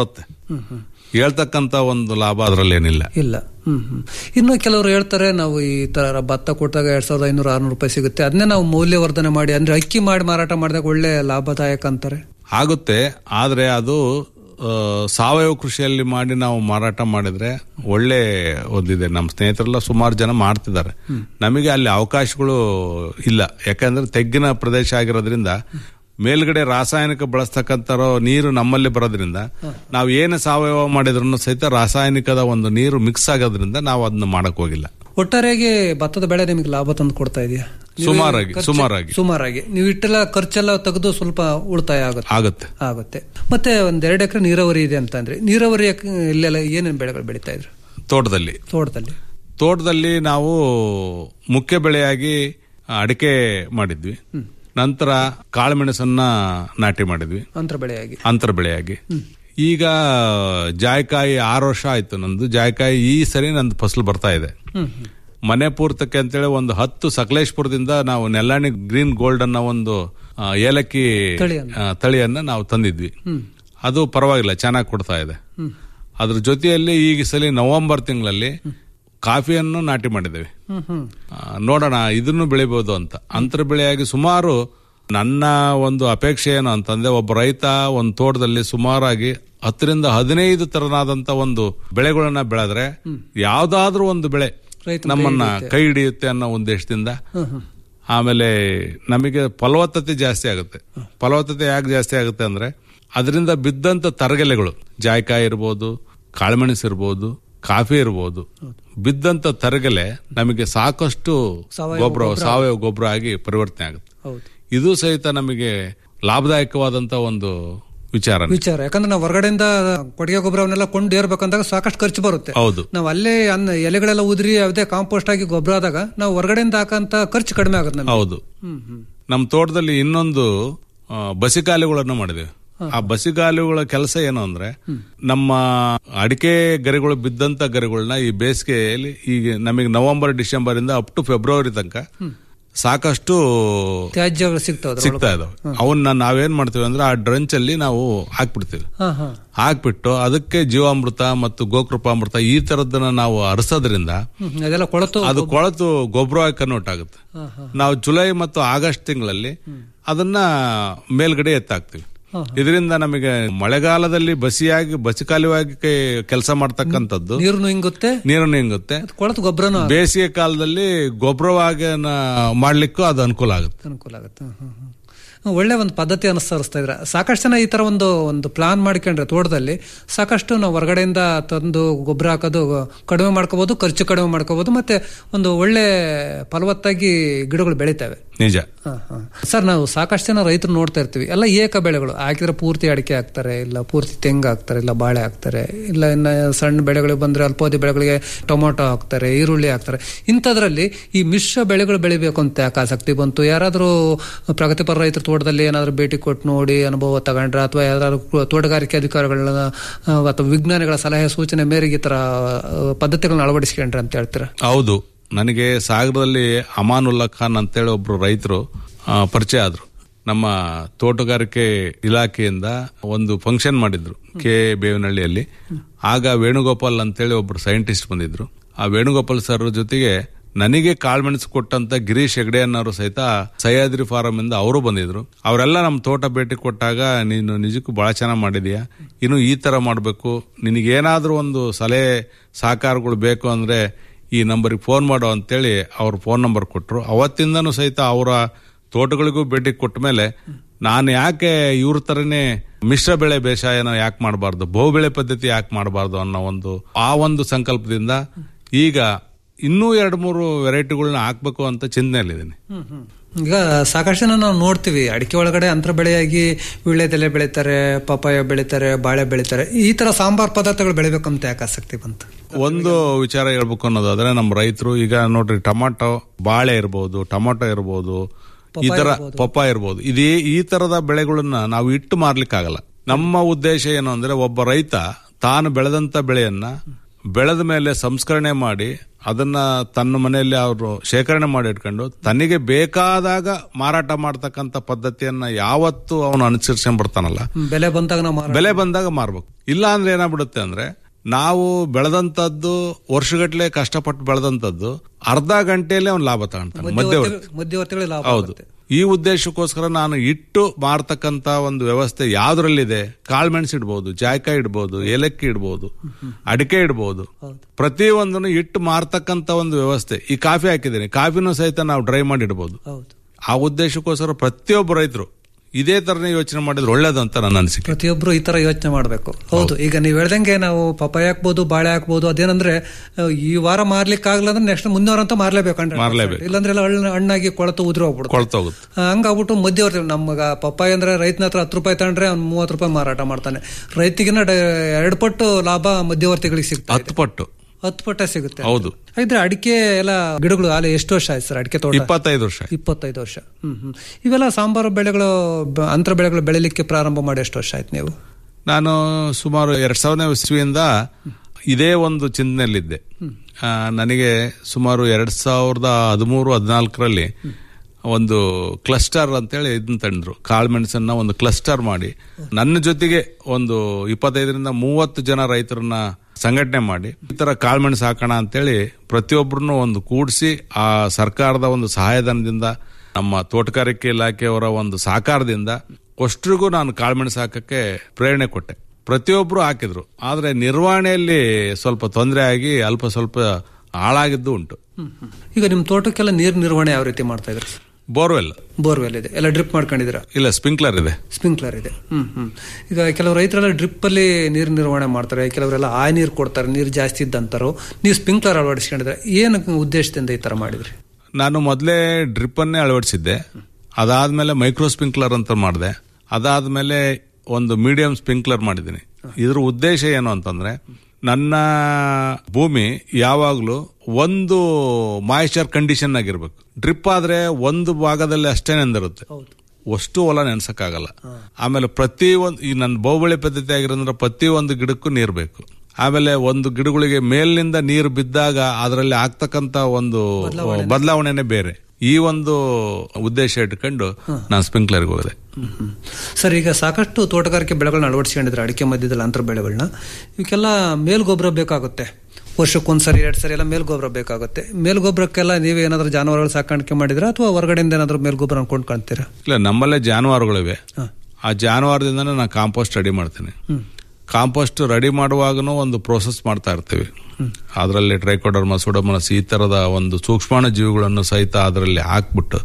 ಹ್ಮ್ ಹ್ಮ್ ಹೇಳ್ತಕ್ಕಂತ ಒಂದು ಲಾಭ ಅದರಲ್ಲಿ ಏನಿಲ್ಲ ಇಲ್ಲ ಹ್ಮ್ ಹ್ಮ್ ಇನ್ನು ಕೆಲವರು ಹೇಳ್ತಾರೆ ನಾವು ಈ ತರ ಭತ್ತ ಕೊಟ್ಟಾಗ ಎರಡ್ ಸಾವಿರದ ಐನೂರ ಆರ್ನೂರು ರೂಪಾಯಿ ಸಿಗುತ್ತೆ ಅದನ್ನೇ ನಾವು ಮೌಲ್ಯವರ್ಧನೆ ಮಾಡಿ ಅಂದ್ರೆ ಅಕ್ಕಿ ಮಾಡಿ ಮಾರಾಟ ಮಾಡಿದಾಗ ಒಳ್ಳೆ ಲಾಭದಾಯಕ ಅಂತಾರೆ ಆಗುತ್ತೆ ಆದ್ರೆ ಅದು ಆ, ಸಾವಯವ ಕೃಷಿಯಲ್ಲಿ ಮಾಡಿ ನಾವು ಮಾರಾಟ ಮಾಡಿದ್ರೆ ಒಳ್ಳೆ ಒಂದಿದೆ ನಮ್ಮ ಸ್ನೇಹಿತರೆಲ್ಲ ಸುಮಾರು ಜನ ಮಾಡ್ತಿದ್ದಾರೆ ನಮಗೆ ಅಲ್ಲಿ ಅವಕಾಶಗಳು ಇಲ್ಲ ಯಾಕಂದ್ರೆ ತೆಗ್ಗಿನ ಪ್ರದೇಶ ಆಗಿರೋದ್ರಿಂದ ಮೇಲ್ಗಡೆ ರಾಸಾಯನಿಕ ಬಳಸ್ತಕ್ಕಂಥ ನೀರು ನಮ್ಮಲ್ಲಿ ಬರೋದ್ರಿಂದ ನಾವು ಏನು ಸಾವಯವ ಮಾಡಿದ್ರು ಸಹಿತ ರಾಸಾಯನಿಕದ ಒಂದು ನೀರು ಮಿಕ್ಸ್ ಆಗೋದ್ರಿಂದ ನಾವು ಅದನ್ನ ಮಾಡಕ್ ಹೋಗಿಲ್ಲ ಒಟ್ಟಾರೆಯಾಗಿ ಭತ್ತದ ಬೆಳೆ ನಿಮಗೆ ಲಾಭ ತಂದು ಕೊಡ್ತಾ ಇದೆಯಾ ನೀವು ಸುಮಾರಾಗಿ ಖರ್ಚು- ಸುಮಾರಾಗಿ ಸುಮಾರಾಗಿ ನೀವು ಇಟ್ಟೆಲ್ಲ ಖರ್ಚೆಲ್ಲ ತೆಗೆದು ಸ್ವಲ್ಪ ಉಳಿತಾಯ ಆಗುತ್ತೆ ಆಗುತ್ತೆ ಆಗುತ್ತೆ ಮತ್ತೆ ಒಂದ್ ಎರಡು ಎಕರೆ ನೀರಾವರಿ ಇದೆ ಅಂತ ಅಂದ್ರೆ ನೀರಾವರಿ ಯಾಕೆ- ಇಲ್ಲೆಲ್ಲ ಏನೇನು ಬೆಳೆಗಳು ಬೆಳೀತಾ ಇದ್ರು ತೋಟದಲ್ಲಿ ತೋಟದಲ್ಲಿ ತೋಟದಲ್ಲಿ ನಾವು ಮುಖ್ಯ ಬೆಳೆಯಾಗಿ ಅಡಿಕೆ ಮಾಡಿದ್ವಿ ನಂತರ ಕಾಳುಮೆಣಸನ್ನ ನಾಟಿ ಮಾಡಿದ್ವಿ ಅಂತರ ಬೆಳೆಯಾಗಿ ಅಂತರ ಬೆಳೆಯಾಗಿ ಈಗ ಜಾಯ್ಕಾಯಿ ಆರು ವರ್ಷ ಆಯ್ತು ನಂದು ಜಾಯ್ಕಾಯಿ ಈ ಸರಿ ನಂದು ಫಸಲು ಬರ್ತಾ ಇದೆ ಹ್ಮ್ ಹ್ಮ್. ಮನೆ ಪೂರ್ತಕ್ಕೆ ಅಂತೇಳಿ ಒಂದು ಹತ್ತು ಸಕಲೇಶ್ಪುರದಿಂದ ನಾವು ನೆಲ್ಲಾಣಿ ಗ್ರೀನ್ ಗೋಲ್ಡ್ ಅನ್ನೋ ಒಂದು ಆ, ಏಲಕ್ಕಿ ತಳಿಯನ್ನ. ಆ, ತಳಿಯನ್ನ ನಾವು ತಂದಿದ್ವಿ ಹ್ಮ್ ಅದು ಪರವಾಗಿಲ್ಲ ಚೆನ್ನಾಗಿ ಕೊಡ್ತಾ ಇದೆ ಹ್ಮ್ ಅದ್ರ ಜೊತೆಯಲ್ಲಿ ಈಗ ಸಲ ನವೆಂಬರ್ ತಿಂಗಳಲ್ಲಿ ಕಾಫಿಯನ್ನು ನಾಟಿ ಮಾಡಿದ್ದೇವೆ ಹ್ಮ್ ಹ್ಮ್ ಆ, ನೋಡೋಣ ಇದನ್ನು ಬೆಳಿಬಹುದು ಅಂತ ಅಂತರ ಬೆಳೆಯಾಗಿ ಸುಮಾರು ನನ್ನ ಒಂದು ಅಪೇಕ್ಷೆ ಏನು ಅಂತಂದ್ರೆ ಒಬ್ಬ ರೈತ ಒಂದು ತೋಟದಲ್ಲಿ ಸುಮಾರಾಗಿ ಹತ್ತರಿಂದ ಹದಿನೈದು ತರನಾದಂತ ಒಂದು ಬೆಳೆಗಳನ್ನ ಬೆಳೆದ್ರೆ ಯಾವ್ದಾದ್ರೂ ಒಂದು ಬೆಳೆ ರೈತನ ನಮ್ಮನ್ನ ಕೈ ಹಿಡಿಯುತ್ತೆ ಅನ್ನೋ ಉದ್ದೇಶದಿಂದ ಹ್ಮ್ ಹ್ಮ್ ಆಮೇಲೆ ನಮಗೆ ಫಲವತ್ತತೆ ಜಾಸ್ತಿ ಆಗುತ್ತೆ ಫಲವತ್ತತೆ ಯಾಕೆ ಜಾಸ್ತಿ ಆಗುತ್ತೆ ಅಂದ್ರೆ ಅದರಿಂದ ಬಿದ್ದಂತ ತರಗೆಲೆಗಳು ಜಾಯ್ಕಾಯಿ ಇರ್ಬೋದು ಕಾಳುಮೆಣಸು ಇರ್ಬೋದು ಕಾಫಿ ಇರ್ಬೋದು ಬಿದ್ದಂತ ತರಗೆಲೆ ನಮಗೆ ಸಾಕಷ್ಟು ಸಾವಯವ ಗೊಬ್ಬರ ಸಾವಯವ ಗೊಬ್ಬರ ಆಗಿ ಪರಿವರ್ತನೆ ಆಗುತ್ತೆ ಹೌದು ಇದು ಸಹಿತ ನಮಗೆ ಲಾಭದಾಯಕವಾದಂತ ಒಂದು ವಿಚಾರ ವಿಚಾರ ಯಾಕಂದ್ರೆ ನಾವು ಹೊರಗಡೆಯಿಂದ ಕೊಟ್ಟಿಗೆ ಗೊಬ್ಬರವನ್ನೆಲ್ಲ ಕೊಂಡು ಏರ್ಬೇಕಂದಾಗ ಸಾಕಷ್ಟು ಖರ್ಚು ಬರುತ್ತೆ ಹೌದು ನಾವು ಅಲ್ಲೇ ಅನ್ನ ಎಲೆಗಳೆಲ್ಲ ಉದ್ರಿ ಯಾವುದೇ ಕಾಂಪೋಸ್ಟ್ ಆಗಿ ಗೊಬ್ಬರ ಆದಾಗ ನಾವು ಹೊರಗಡೆಯಿಂದ ಹಾಕಂತ ಖರ್ಚು ಕಡಿಮೆ ಆಗುತ್ತೆ ನಮಗೆ ಹೌದು ಹ್ಮ್ ಹ್ಮ್ ನಮ್ಮ ತೋಟದಲ್ಲಿ ಇನ್ನೊಂದು ಆ, ಬಸಿಗಾಲಿಗಳನ್ನು ಮಾಡಿದ್ದೇವೆ ಆ ಬಸಿಗಾಲಿಗಳ ಕೆಲಸ ಏನು ಅಂದ್ರೆ ನಮ್ಮ ಅಡಿಕೆ ಗರಿಗಳು ಬಿದ್ದಂತ ಗರಿಗಳನ್ನ ಈ ಬೇಸಿಗೆಯಲ್ಲಿ ಈಗ ನಮಗೆ ನವೆಂಬರ್ ಡಿಸೆಂಬರ್ ಇಂದ ಅಪ್ ಟು ಫೆಬ್ರವರಿ ತನಕ ಸಾಕಷ್ಟು ತ್ಯಾಜ್ಯಗಳು ಸಿಗ್ತಾವ ಅದ್ರೊಳಗೆ. ಸಿಗ್ತಾ ಇದಾವೆ ಅವನ್ನ ನಾವೇನ್ ಮಾಡ್ತೀವಿ ಅಂದ್ರೆ ಆ ಡ್ರಂಚ್ ಅಲ್ಲಿ ನಾವು ಹಾಕ್ಬಿಡ್ತೀವಿ ಹಾ ಹಾ ಹಾಕ್ಬಿಟ್ಟು ಅದಕ್ಕೆ ಜೀವಾಮೃತ ಮತ್ತು ಗೋಕೃಪಾಮೃತ ಈ ತರದನ್ನ ನಾವು ಅರಸೋದ್ರಿಂದ ಹ್ಮ್, ಹ್ಮ್. ಅದೆಲ್ಲ ಕೊಳತು ಅದು ಕೊಳೆತು ಗೊಬ್ಬರವಾಗಿ ಕನ್ವರ್ಟ್ ಆಗುತ್ತೆ ಹಾ ಹಾ ನಾವು ಜುಲೈ ಮತ್ತು ಆಗಸ್ಟ್ ತಿಂಗಳಲ್ಲಿ ಅದನ್ನ ಮೇಲ್ಗಡೆ ಎತ್ತಾಕ್ತಿವಿ ಹಾ, ಇದರಿಂದ ನಮಗೆ ಮಳೆಗಾಲದಲ್ಲಿ ಬಸಿಯಾಗಿ ಬಸಿಕಾಲವಾಗಿ ಕೆಲಸ ಮಾಡ್ತಕ್ಕಂಥದ್ದು ನೀರು ಹಿಂಗುತ್ತೆ ನೀರನ್ನು ಹಿಂಗುತ್ತೆ ಅದು ಕೊಳತು ಗೊಬ್ಬರನು ಬೇಸಿಗೆ ಕಾಲದಲ್ಲಿ ಗೊಬ್ಬರವಾಗಿ ಮಾಡ್ಲಿಕ್ಕೂ ಅದು ಅನುಕೂಲ ಆಗುತ್ತೆ ಅನುಕೂಲ ಆಗುತ್ತೆ ಹ್ಮ್, ಹ್ಮ್, ಹ್ಮ್. ಒಳ್ಳೆ ಒಂದು ಪದ್ಧತಿ ಅನುಸರಿಸ್ತಾ ಇದ್ರ ಸಾಕಷ್ಟು ಜನ ಈ ತರ ಒಂದು ಒಂದು ಪ್ಲಾನ್ ಮಾಡ್ಕೊಂಡ್ರೆ ತೋಟದಲ್ಲಿ ಸಾಕಷ್ಟು ನಾವು ಹೊರಗಡೆಯಿಂದ ತಂದು ಗೊಬ್ಬರ ಹಾಕೋದು ಕಡಿಮೆ ಮಾಡ್ಕೋಬಹುದು ಖರ್ಚು ಕಡಿಮೆ ಮಾಡ್ಕೋಬಹುದು ಮತ್ತೆ ಒಂದು ಒಳ್ಳೆ ಫಲವತ್ತಾಗಿ ಗಿಡಗಳು ಬೆಳಿತವೆ ನಿಜ ಹ, ಹ. ಸರ್ ನಾವು ಸಾಕಷ್ಟು ಜನ ರೈತರು ನೋಡ್ತಾ ಇರ್ತೀವಿ ಎಲ್ಲ ಏಕ ಬೆಳೆಗಳು ಹಾಕಿದ್ರೆ ಪೂರ್ತಿ ಅಡಿಕೆ ಹಾಕ್ತಾರೆ ಇಲ್ಲ ಪೂರ್ತಿ ತೆಂಗು ಹಾಕ್ತಾರೆ ಇಲ್ಲ ಬಾಳೆ ಹಾಕ್ತಾರೆ ಇಲ್ಲ ಇನ್ನ ಸಣ್ಣ ಬೆಳೆಗಳಿಗೆ ಬಂದ್ರೆ ಅಲ್ಪಾವಧಿ ಬೆಳೆಗಳಿಗೆ ಟೊಮೊಟೊ ಹಾಕ್ತಾರೆ ಈರುಳ್ಳಿ ಹಾಕ್ತಾರೆ ಇಂಥದ್ರಲ್ಲಿ ಈ ಮಿಶ್ರ ಬೆಳೆಗಳು ಬೆಳಿಬೇಕು ಅಂತ ಯಾಕೆ ಆಸಕ್ತಿ ಬಂತು ಯಾರಾದರೂ ಪ್ರಗತಿಪರ ರೈತರ ತೋಟದಲ್ಲಿ ಏನಾದರೂ ಭೇಟಿ ಕೊಟ್ಟು ನೋಡಿ ಅನುಭವ ತಗೊಂಡ್ರೆ ಅಥವಾ ಯಾರಾದ್ರೂ ತೋಟಗಾರಿಕೆ ಅಧಿಕಾರಿಗಳನ್ನ ಆ, ಅಥವಾ ವಿಜ್ಞಾನಿಗಳ ಸಲಹೆ ಸೂಚನೆ ಮೇರೆಗೆ ಈ ತರ ಆ, ಪದ್ಧತಿಗಳನ್ನ ಅಳವಡಿಸ್ಕೊಂಡ್ರೆ ಅಂತ ಹೇಳ್ತೀರಾ ಹೌದು ನನಗೆ ಸಾಗರದಲ್ಲಿ ಅಮಾನುಲ್ಲಾ ಖಾನ್ ಅಂತೇಳಿ ಒಬ್ರು ರೈತರು ಆ, ಪರಿಚಯ ಆದ್ರು ನಮ್ಮ ತೋಟಗಾರಿಕೆ ಇಲಾಖೆಯಿಂದ ಒಂದು ಫಂಕ್ಷನ್ ಮಾಡಿದ್ರು ಕೆ ಬೇವನಹಳ್ಳಿಯಲ್ಲಿ ಆಗ ವೇಣುಗೋಪಾಲ್ ಅಂತೇಳಿ ಒಬ್ರು ಸೈಂಟಿಸ್ಟ್ ಬಂದಿದ್ರು ಆ ವೇಣುಗೋಪಾಲ್ ಸರ್ ಜೊತೆಗೆ ನನಗೆ ಕಾಳ್ಮೆಣಸು ಕೊಟ್ಟಂತ ಗಿರೀಶ್ ಹೆಗಡೆ ಅನ್ನೋರು ಸಹಿತ ಸಹ್ಯಾದ್ರಿ ಫಾರಂ ಇಂದ ಅವರು ಬಂದಿದ್ರು ಅವರೆಲ್ಲ ನಮ್ಮ ತೋಟ ಭೇಟಿ ಕೊಟ್ಟಾಗ ನೀನು ನಿಜಕ್ಕೂ ಬಹಳ ಚೆನ್ನಾಗಿ ಮಾಡಿದೀಯ ಇನ್ನು ಈ ತರ ಮಾಡಬೇಕು ನಿನಗೇನಾದ್ರೂ ಒಂದು ಸಲಹೆ ಸಹಕಾರಗಳು ಬೇಕು ಅಂದ್ರೆ ಈ ನಂಬರಿಗೆ ಫೋನ್ ಮಾಡು ಅಂತೇಳಿ ಅವ್ರ ಫೋನ್ ನಂಬರ್ ಕೊಟ್ಟರು ಅವತ್ತಿಂದನೂ ಸಹಿತ ಅವರ ತೋಟಗಳಿಗೂ ಭೇಟಿ ಕೊಟ್ಟ ಮೇಲೆ ನಾನು ಯಾಕೆ ಇವ್ರ ತರನೇ ಮಿಶ್ರ ಬೆಳೆ ಬೇಸಾಯನ ಯಾಕೆ ಮಾಡಬಾರ್ದು ಬಹು ಬೆಳೆ ಪದ್ಧತಿ ಯಾಕೆ ಮಾಡಬಾರ್ದು ಅನ್ನೋ ಒಂದು ಆ ಒಂದು ಸಂಕಲ್ಪದಿಂದ ಈಗ ಇನ್ನೂ ಎರಡು ಮೂರು ವೆರೈಟಿಗಳನ್ನ ಹಾಕ್ಬೇಕು ಅಂತ ಚಿಂತನೆಯಲ್ಲಿದ್ದೀನಿ ಹ್ಮ್, ಹ್ಮ್. ಈಗ ಸಾಕಷ್ಟು ಜನ ನಾವು ನೋಡ್ತೀವಿ ಅಡಿಕೆ ಒಳಗಡೆ ಅಂತರ ಬೆಳೆಯಾಗಿ ವೀಳ್ಯದೆಲೆ ಬೆಳಿತಾರೆ ಪಪಾಯ ಬೆಳಿತಾರೆ ಬಾಳೆ ಬೆಳಿತಾರೆ ಈ ತರ ಸಾಂಬಾರ್ ಪದಾರ್ಥಗಳು ಬೆಳಿಬೇಕಂತ ಯಾಕೆ ಆಸಕ್ತಿ ಬಂತು ಒಂದು ವಿಚಾರ ಹೇಳ್ಬೇಕು ಅನ್ನೋದಾದ್ರೆ ನಮ್ಮ ರೈತರು ಈಗ ನೋಡ್ರಿ ಟೊಮಾಟೊ ಬಾಳೆ ಇರ್ಬೋದು ಟೊಮಾಟೊ ಇರ್ಬೋದು ಈ ತರ ಪಪ್ಪ ಇರ್ಬೋದು ಇದೇ ಈ ತರದ ಬೆಳೆಗಳನ್ನ ನಾವು ಇಟ್ಟು ಮಾರ್ಲಿಕ್ಕಾಗಲ್ಲ ನಮ್ಮ ಉದ್ದೇಶ ಏನು ಅಂದ್ರೆ ಒಬ್ಬ ರೈತ ತಾನು ಬೆಳೆದಂತ ಬೆಳೆಯನ್ನ ಬೆಳೆದ ಮೇಲೆ ಸಂಸ್ಕರಣೆ ಮಾಡಿ ಅದನ್ನ ತನ್ನ ಮನೆಯಲ್ಲಿ ಅವರು ಶೇಖರಣೆ ಮಾಡಿ ಇಟ್ಕೊಂಡು ತನಗೆ ಬೇಕಾದಾಗ ಮಾರಾಟ ಮಾಡ್ತಕ್ಕಂಥ ಪದ್ಧತಿಯನ್ನ ಯಾವತ್ತು ಅವನು ಅನುಸರಿಸ್ಕೊಂಡ್ ಬರ್ತಾನಲ್ಲ ಹ್ಮ್, ಬೆಲೆ ಬಂದಾಗ ನಾವು ಮಾರಾಟ ಬೆಲೆ ಬಂದಾಗ ಮಾರ್ಬೇಕು ಇಲ್ಲ ಅಂದ್ರೆ ಏನಾಗ್ಬಿಡುತ್ತೆ ಅಂದ್ರೆ ನಾವು ಬೆಳೆದಂತದ್ದು ವರ್ಷಗಟ್ಲೆ ಕಷ್ಟಪಟ್ಟು ಬೆಳೆದಂತದ್ದು ಅರ್ಧ ಗಂಟೆಯಲ್ಲೇ ಅವ್ನು ಲಾಭ ತಗೊಂತಾನೆ ಮಧ್ಯವರ್ತಿ ಮಧ್ಯವರ್ತಿಗಳಿಗೆ ಲಾಭ ಹೌದು ಆಗುತ್ತೆ ಈ ಉದ್ದೇಶಕ್ಕೋಸ್ಕರ ನಾನು ಇಟ್ಟು ಮಾರ್ತಕ್ಕಂತ ಒಂದು ವ್ಯವಸ್ಥೆ ಯಾವ್ದ್ರಲ್ಲಿದೆ ಕಾಳ್ಮೆಣಸು ಇಡ್ಬೋದು ಜಾಯ್ಕಾಯಿ ಇಡ್ಬೋದು ಏಲಕ್ಕಿ ಇಡ್ಬೋದು ಅಡಿಕೆ ಇಡ್ಬೋದು ಪ್ರತಿ ಒಂದನ್ನು ಇಟ್ಟು ಮಾರ್ತಕ್ಕಂತ ಒಂದು ವ್ಯವಸ್ಥೆ ಈ ಕಾಫಿ ಹಾಕಿದ್ದೀನಿ ಕಾಫಿನೂ ಸಹಿತ ನಾವು ಡ್ರೈ ಮಾಡಿ ಇಡ್ಬೋದು ಹೌದು ಆ ಉದ್ದೇಶಕ್ಕೋಸ್ಕರ ಪ್ರತಿಯೊಬ್ಬ ರೈತರು ಇದೇ ತರನೇ ಯೋಚನೆ ಮಾಡಿದ್ರೆ ಒಳ್ಳೇದು ಅಂತ ನನ್ನ ಅನಿಸಿಕೆ ಪ್ರತಿಯೊಬ್ರು ಈ ತರ ಯೋಚನೆ ಮಾಡಬೇಕು ಹೌದು ಈಗ ನೀವು ಹೇಳ್ದಂಗೆ ನಾವು ಪಪ್ಪಾಯ ಹಾಕ್ಬೋದು ಬಾಳೆ ಹಾಕ್ಬೋದು ಅದೇನಂದ್ರೆ ಅಹ್, ಈ ವಾರ ಮಾರ್ಲಿಕ್ಕೆ ಆಗಲ್ಲ ಅಂದ್ರೆ ನೆಕ್ಸ್ಟ್ ಮುಂದಿನ ವಾರ ಅಂತ ಮಾರ್ಲೇಬೇಕು ಹಂಡ್ರೆಡ್ ಮಾರ್ಲೇಬೇಕು. ಇಲ್ಲಾಂದ್ರೆ ಎಲ್ಲ ಹಣ್ಣು- ಹಣ್ಣಾಗಿ ಕೊಳತು ಉದುರಿ ಹೋಗ್ಬಿಡುತ್ತೆ ಕೊಳ್ತೋಗುತ್ತೆ ಆ, ಹಂಗಾಗ್ಬಿಟ್ಟು ಮಧ್ಯವರ್ತಿ ನಮ್ಗ ಪಪ್ಪಾಯ ಅಂದ್ರೆ ರೈತನ ಹತ್ರ ಹತ್ತು ರೂಪಾಯಿ ತಗೊಂಡ್ರೆ ಅವ್ನು ಮೂವತ್ತು ರೂಪಾಯಿ ಮಾರಾಟ ಮಾಡ್ತಾನೆ ರೈತಿಗಿನ ಡ- ಎರಡು ಪಟ್ಟು ಲಾಭ ಮಧ್ಯವರ್ತಿಗಳಿಗೆ ಸಿಗ್ತಾ ಇದೆ ಹತ್ತು ಪಟ್ಟು ಹತ್ತು ಪಟ್ಟ ಸಿಗುತ್ತೆ ಹೌದು ಇದ್ರೆ ಅಡಿಕೆ ಎಲ್ಲ ಗಿಡಗಳು ಅಲ್ಲಿ ಎಷ್ಟು ವರ್ಷ ಆಯ್ತು ಸರ್ ಅಡಿಕೆ ತೋಟ ಇಪ್ಪತ್ತೈದು ವರ್ಷ ಇಪ್ಪತ್ತೈದು ವರ್ಷ ಹ್ಮ್ ಹ್ಮ್ ಇವೆಲ್ಲ ಸಾಂಬಾರು ಬೆಳೆಗಳು ಬ- ಅಂತರ ಬೆಳೆಗಳು ಬೆಳಿಲಿಕ್ಕೆ ಪ್ರಾರಂಭ ಮಾಡಿ ಎಷ್ಟು ವರ್ಷ ಆಯ್ತು ನೀವು ನಾನು ಸುಮಾರು ಎರಡ್ ಸಾವಿರನೇ ಇಸ್ವಿಯಿಂದ ಇದೇ ಒಂದು ಚಿಂತನೆಯಲ್ಲಿದ್ದೆ ಆ, ನನಗೆ ಸುಮಾರು ಎರಡ್ ಸಾವಿರದ ಹದಿಮೂರು ಹದಿನಾಲ್ಕರಲ್ಲಿ ಒಂದು ಕ್ಲಸ್ಟರ್ ಅಂತೇಳಿ ಇದನ್ನ ತಂದ್ರು ಕಾಳುಮೆಣಸನ್ನ ಒಂದು ಕ್ಲಸ್ಟರ್ ಮಾಡಿ ನನ್ನ ಜೊತೆಗೆ ಒಂದು ಇಪ್ಪತ್ತೈದರಿಂದ ಮೂವತ್ತು ಜನ ರೈತರನ್ನ ಸಂಘಟನೆ ಮಾಡಿ ಈ ತರ ಕಾಳುಮೆಣಸು ಹಾಕೋಣ ಅಂತೇಳಿ ಪ್ರತಿಯೊಬ್ಬರನ್ನು ಒಂದು ಕೂಡಿಸಿ ಆ ಸರ್ಕಾರದ ಒಂದು ಸಹಾಯಧನದಿಂದ ನಮ್ಮ ತೋಟಗಾರಿಕೆ ಇಲಾಖೆಯವರ ಒಂದು ಸಹಕಾರದಿಂದ ಅಷ್ಟ್ರಿಗೂ ನಾನು ಕಾಳುಮೆಣಸು ಹಾಕಕ್ಕೆ ಪ್ರೇರಣೆ ಕೊಟ್ಟೆ ಪ್ರತಿಯೊಬ್ಬರು ಹಾಕಿದ್ರು ಆದ್ರೆ ನಿರ್ವಹಣೆಯಲ್ಲಿ ಸ್ವಲ್ಪ ತೊಂದರೆ ಆಗಿ ಅಲ್ಪ ಸ್ವಲ್ಪ ಹಾಳಾಗಿದ್ದು ಉಂಟು ಹ್ಮ್ ಹ್ಮ್. ಈಗ ನಿಮ್ ತೋಟಕ್ಕೆಲ್ಲ ನೀರ್ ನಿರ್ವಹಣೆ ಯಾವ ರೀತಿ ಮಾಡ್ತಾ ಇದ್ರಿ ಬೋರ್ವೆಲ್ ಬೋರ್ವೆಲ್ ಇದೆ ಎಲ್ಲ ಡ್ರಿಪ್ ಮಾಡ್ಕೊಂಡಿದ್ದೀರಾ ಇಲ್ಲ ಸ್ಪ್ರಿಂಕ್ಲರ್ ಇದೆ ಸ್ಪ್ರಿಂಕ್ಲರ್ ಇದೆ ಹ್ಮ್ ಹ್ಮ್ ಈಗ ಕೆಲವು ರೈತರೆಲ್ಲ ಡ್ರಿಪ್ ಅಲ್ಲಿ ನೀರು ನಿರ್ವಹಣೆ ಮಾಡ್ತಾರೆ ಕೆಲವರೆಲ್ಲ ಆ ನೀರು ಕೊಡ್ತಾರೆ ನೀರು ಜಾಸ್ತಿ ಇದ್ದಂತಾರೋ ನೀವು ಸ್ಪ್ರಿಂಕ್ಲರ್ ಅಳವಡಿಸ್ಕೊಂಡಿದ್ರೆ ಏನು ಉದ್ದೇಶದಿಂದ ಈ ತರ ಮಾಡಿದ್ರಿ ನಾನು ಮೊದಲೇ ಡ್ರಿಪ್ ಅನ್ನೇ ಅಳವಡಿಸಿದ್ದೆ ಅದಾದ್ಮೇಲೆ ಮೈಕ್ರೋ ಸ್ಪ್ರಿಂಕ್ಲರ್ ಅಂತ ಮಾಡಿದೆ ಅದಾದ್ಮೇಲೆ ಒಂದು ಮೀಡಿಯಂ ಸ್ಪ್ರಿಂಕ್ಲರ್ ಮಾಡಿದ್ದೀನಿ ಇದ್ರ ಉದ್ದೇಶ ಏನು ಅಂತಂದ್ರೆ ನನ್ನ ಭೂಮಿ ಯಾವಾಗಲೂ ಒಂದು ಮಾಯಿಶ್ಚರ್ ಕಂಡೀಷನ್ ಆಗಿರ್ಬೇಕು ಡ್ರಿಪ್ ಆದ್ರೆ ಒಂದು ಭಾಗದಲ್ಲಿ ಅಷ್ಟೇ ನೆಂದಿರುತ್ತೆ ಹೌದು ಅಷ್ಟು ಹೊಲ ನೆನ್ಸಕ್ಕಾಗಲ್ಲ ಆಮೇಲೆ ಪ್ರತಿ ಒಂದು ಈ ನನ್ನ ಬಹುಬಳಿ ಪದ್ಧತಿ ಆಗಿರೋದ್ರ ಪ್ರತಿ ಒಂದು ಗಿಡಕ್ಕೂ ನೀರು ಬೇಕು ಆಮೇಲೆ ಒಂದು ಗಿಡಗಳಿಗೆ ಮೇಲಿನಿಂದ ನೀರು ಬಿದ್ದಾಗ ಅದರಲ್ಲಿ ಆಗ್ತಕ್ಕಂತ ಒಂದು ಬದಲಾವಣೆನೆ ಬೇರೆ ಈ ಒಂದು ಉದ್ದೇಶ ಇಟ್ಕೊಂಡು ನಾನು ಸ್ಪ್ರಿಂಕ್ಲರ್ಗೆ ಹೋದೆ ಹ್ಮ್ ಹ್ಮ್. ಸರ್ ಈಗ ಸಾಕಷ್ಟು ತೋಟಗಾರಿಕೆ ಬೆಳೆಗಳನ್ನ ಅಳವಡಿಸ್ಕೊಂಡಿದ್ರೆ ಅಡಿಕೆ ಮಧ್ಯದಲ್ಲಿ ಅಂತರ ಬೆಳೆಗಳನ್ನ ಇವಕ್ಕೆಲ್ಲ ಮೇಲ್ಗೊಬ್ಬರ ಬೇಕಾಗುತ್ತೆ ವರ್ಷಕ್ಕೊಂದ್ಸರಿ ಎರಡ್ ಸರಿ ಎಲ್ಲ ಮೇಲ್ಗೊಬ್ಬರ ಬೇಕಾಗುತ್ತೆ ಮೇಲ್ಗೊಬ್ಬರಕ್ಕೆಲ್ಲ ನೀವೇ ಏನಾದ್ರೂ ಜಾನುವಾರುಗಳು ಸಾಕಾಣಿಕೆ ಮಾಡಿದ್ರ ಅಥವಾ ಹೊರಗಡೆಯಿಂದ ಏನಾದ್ರೂ ಮೇಲ್ಗೊಬ್ಬರ ಕೊಂಡ್ಕೊಂತೀರಾ ಇಲ್ಲ ನಮ್ಮಲ್ಲೇ ಜಾನುವಾರುಗಳಿವೆ ಹಾ. ಆ ಜಾನುವಾರದಿಂದನೇ ನಾನು ಕಾಂಪೋಸ್ಟ್ ರೆಡಿ ಮಾಡ್ತೀನಿ ಕಾಂಪೋಸ್ಟ್ ರೆಡಿ ಮಾಡುವಾಗನೂ ಒಂದು ಪ್ರೋಸೆಸ್ ಮಾಡ್ತಾ ಇರ್ತೀವಿ ಅದರಲ್ಲಿ ಟ್ರೈಕೋಡರ್ಮ ಸುಡಮನಸ್ ಈ ತರದ ಒಂದು ಸೂಕ್ಷ್ಮಾಣು ಜೀವಿಗಳನ್ನು ಸಹಿತ ಅದರಲ್ಲಿ ಹಾಕ್ಬಿಟ್ಟು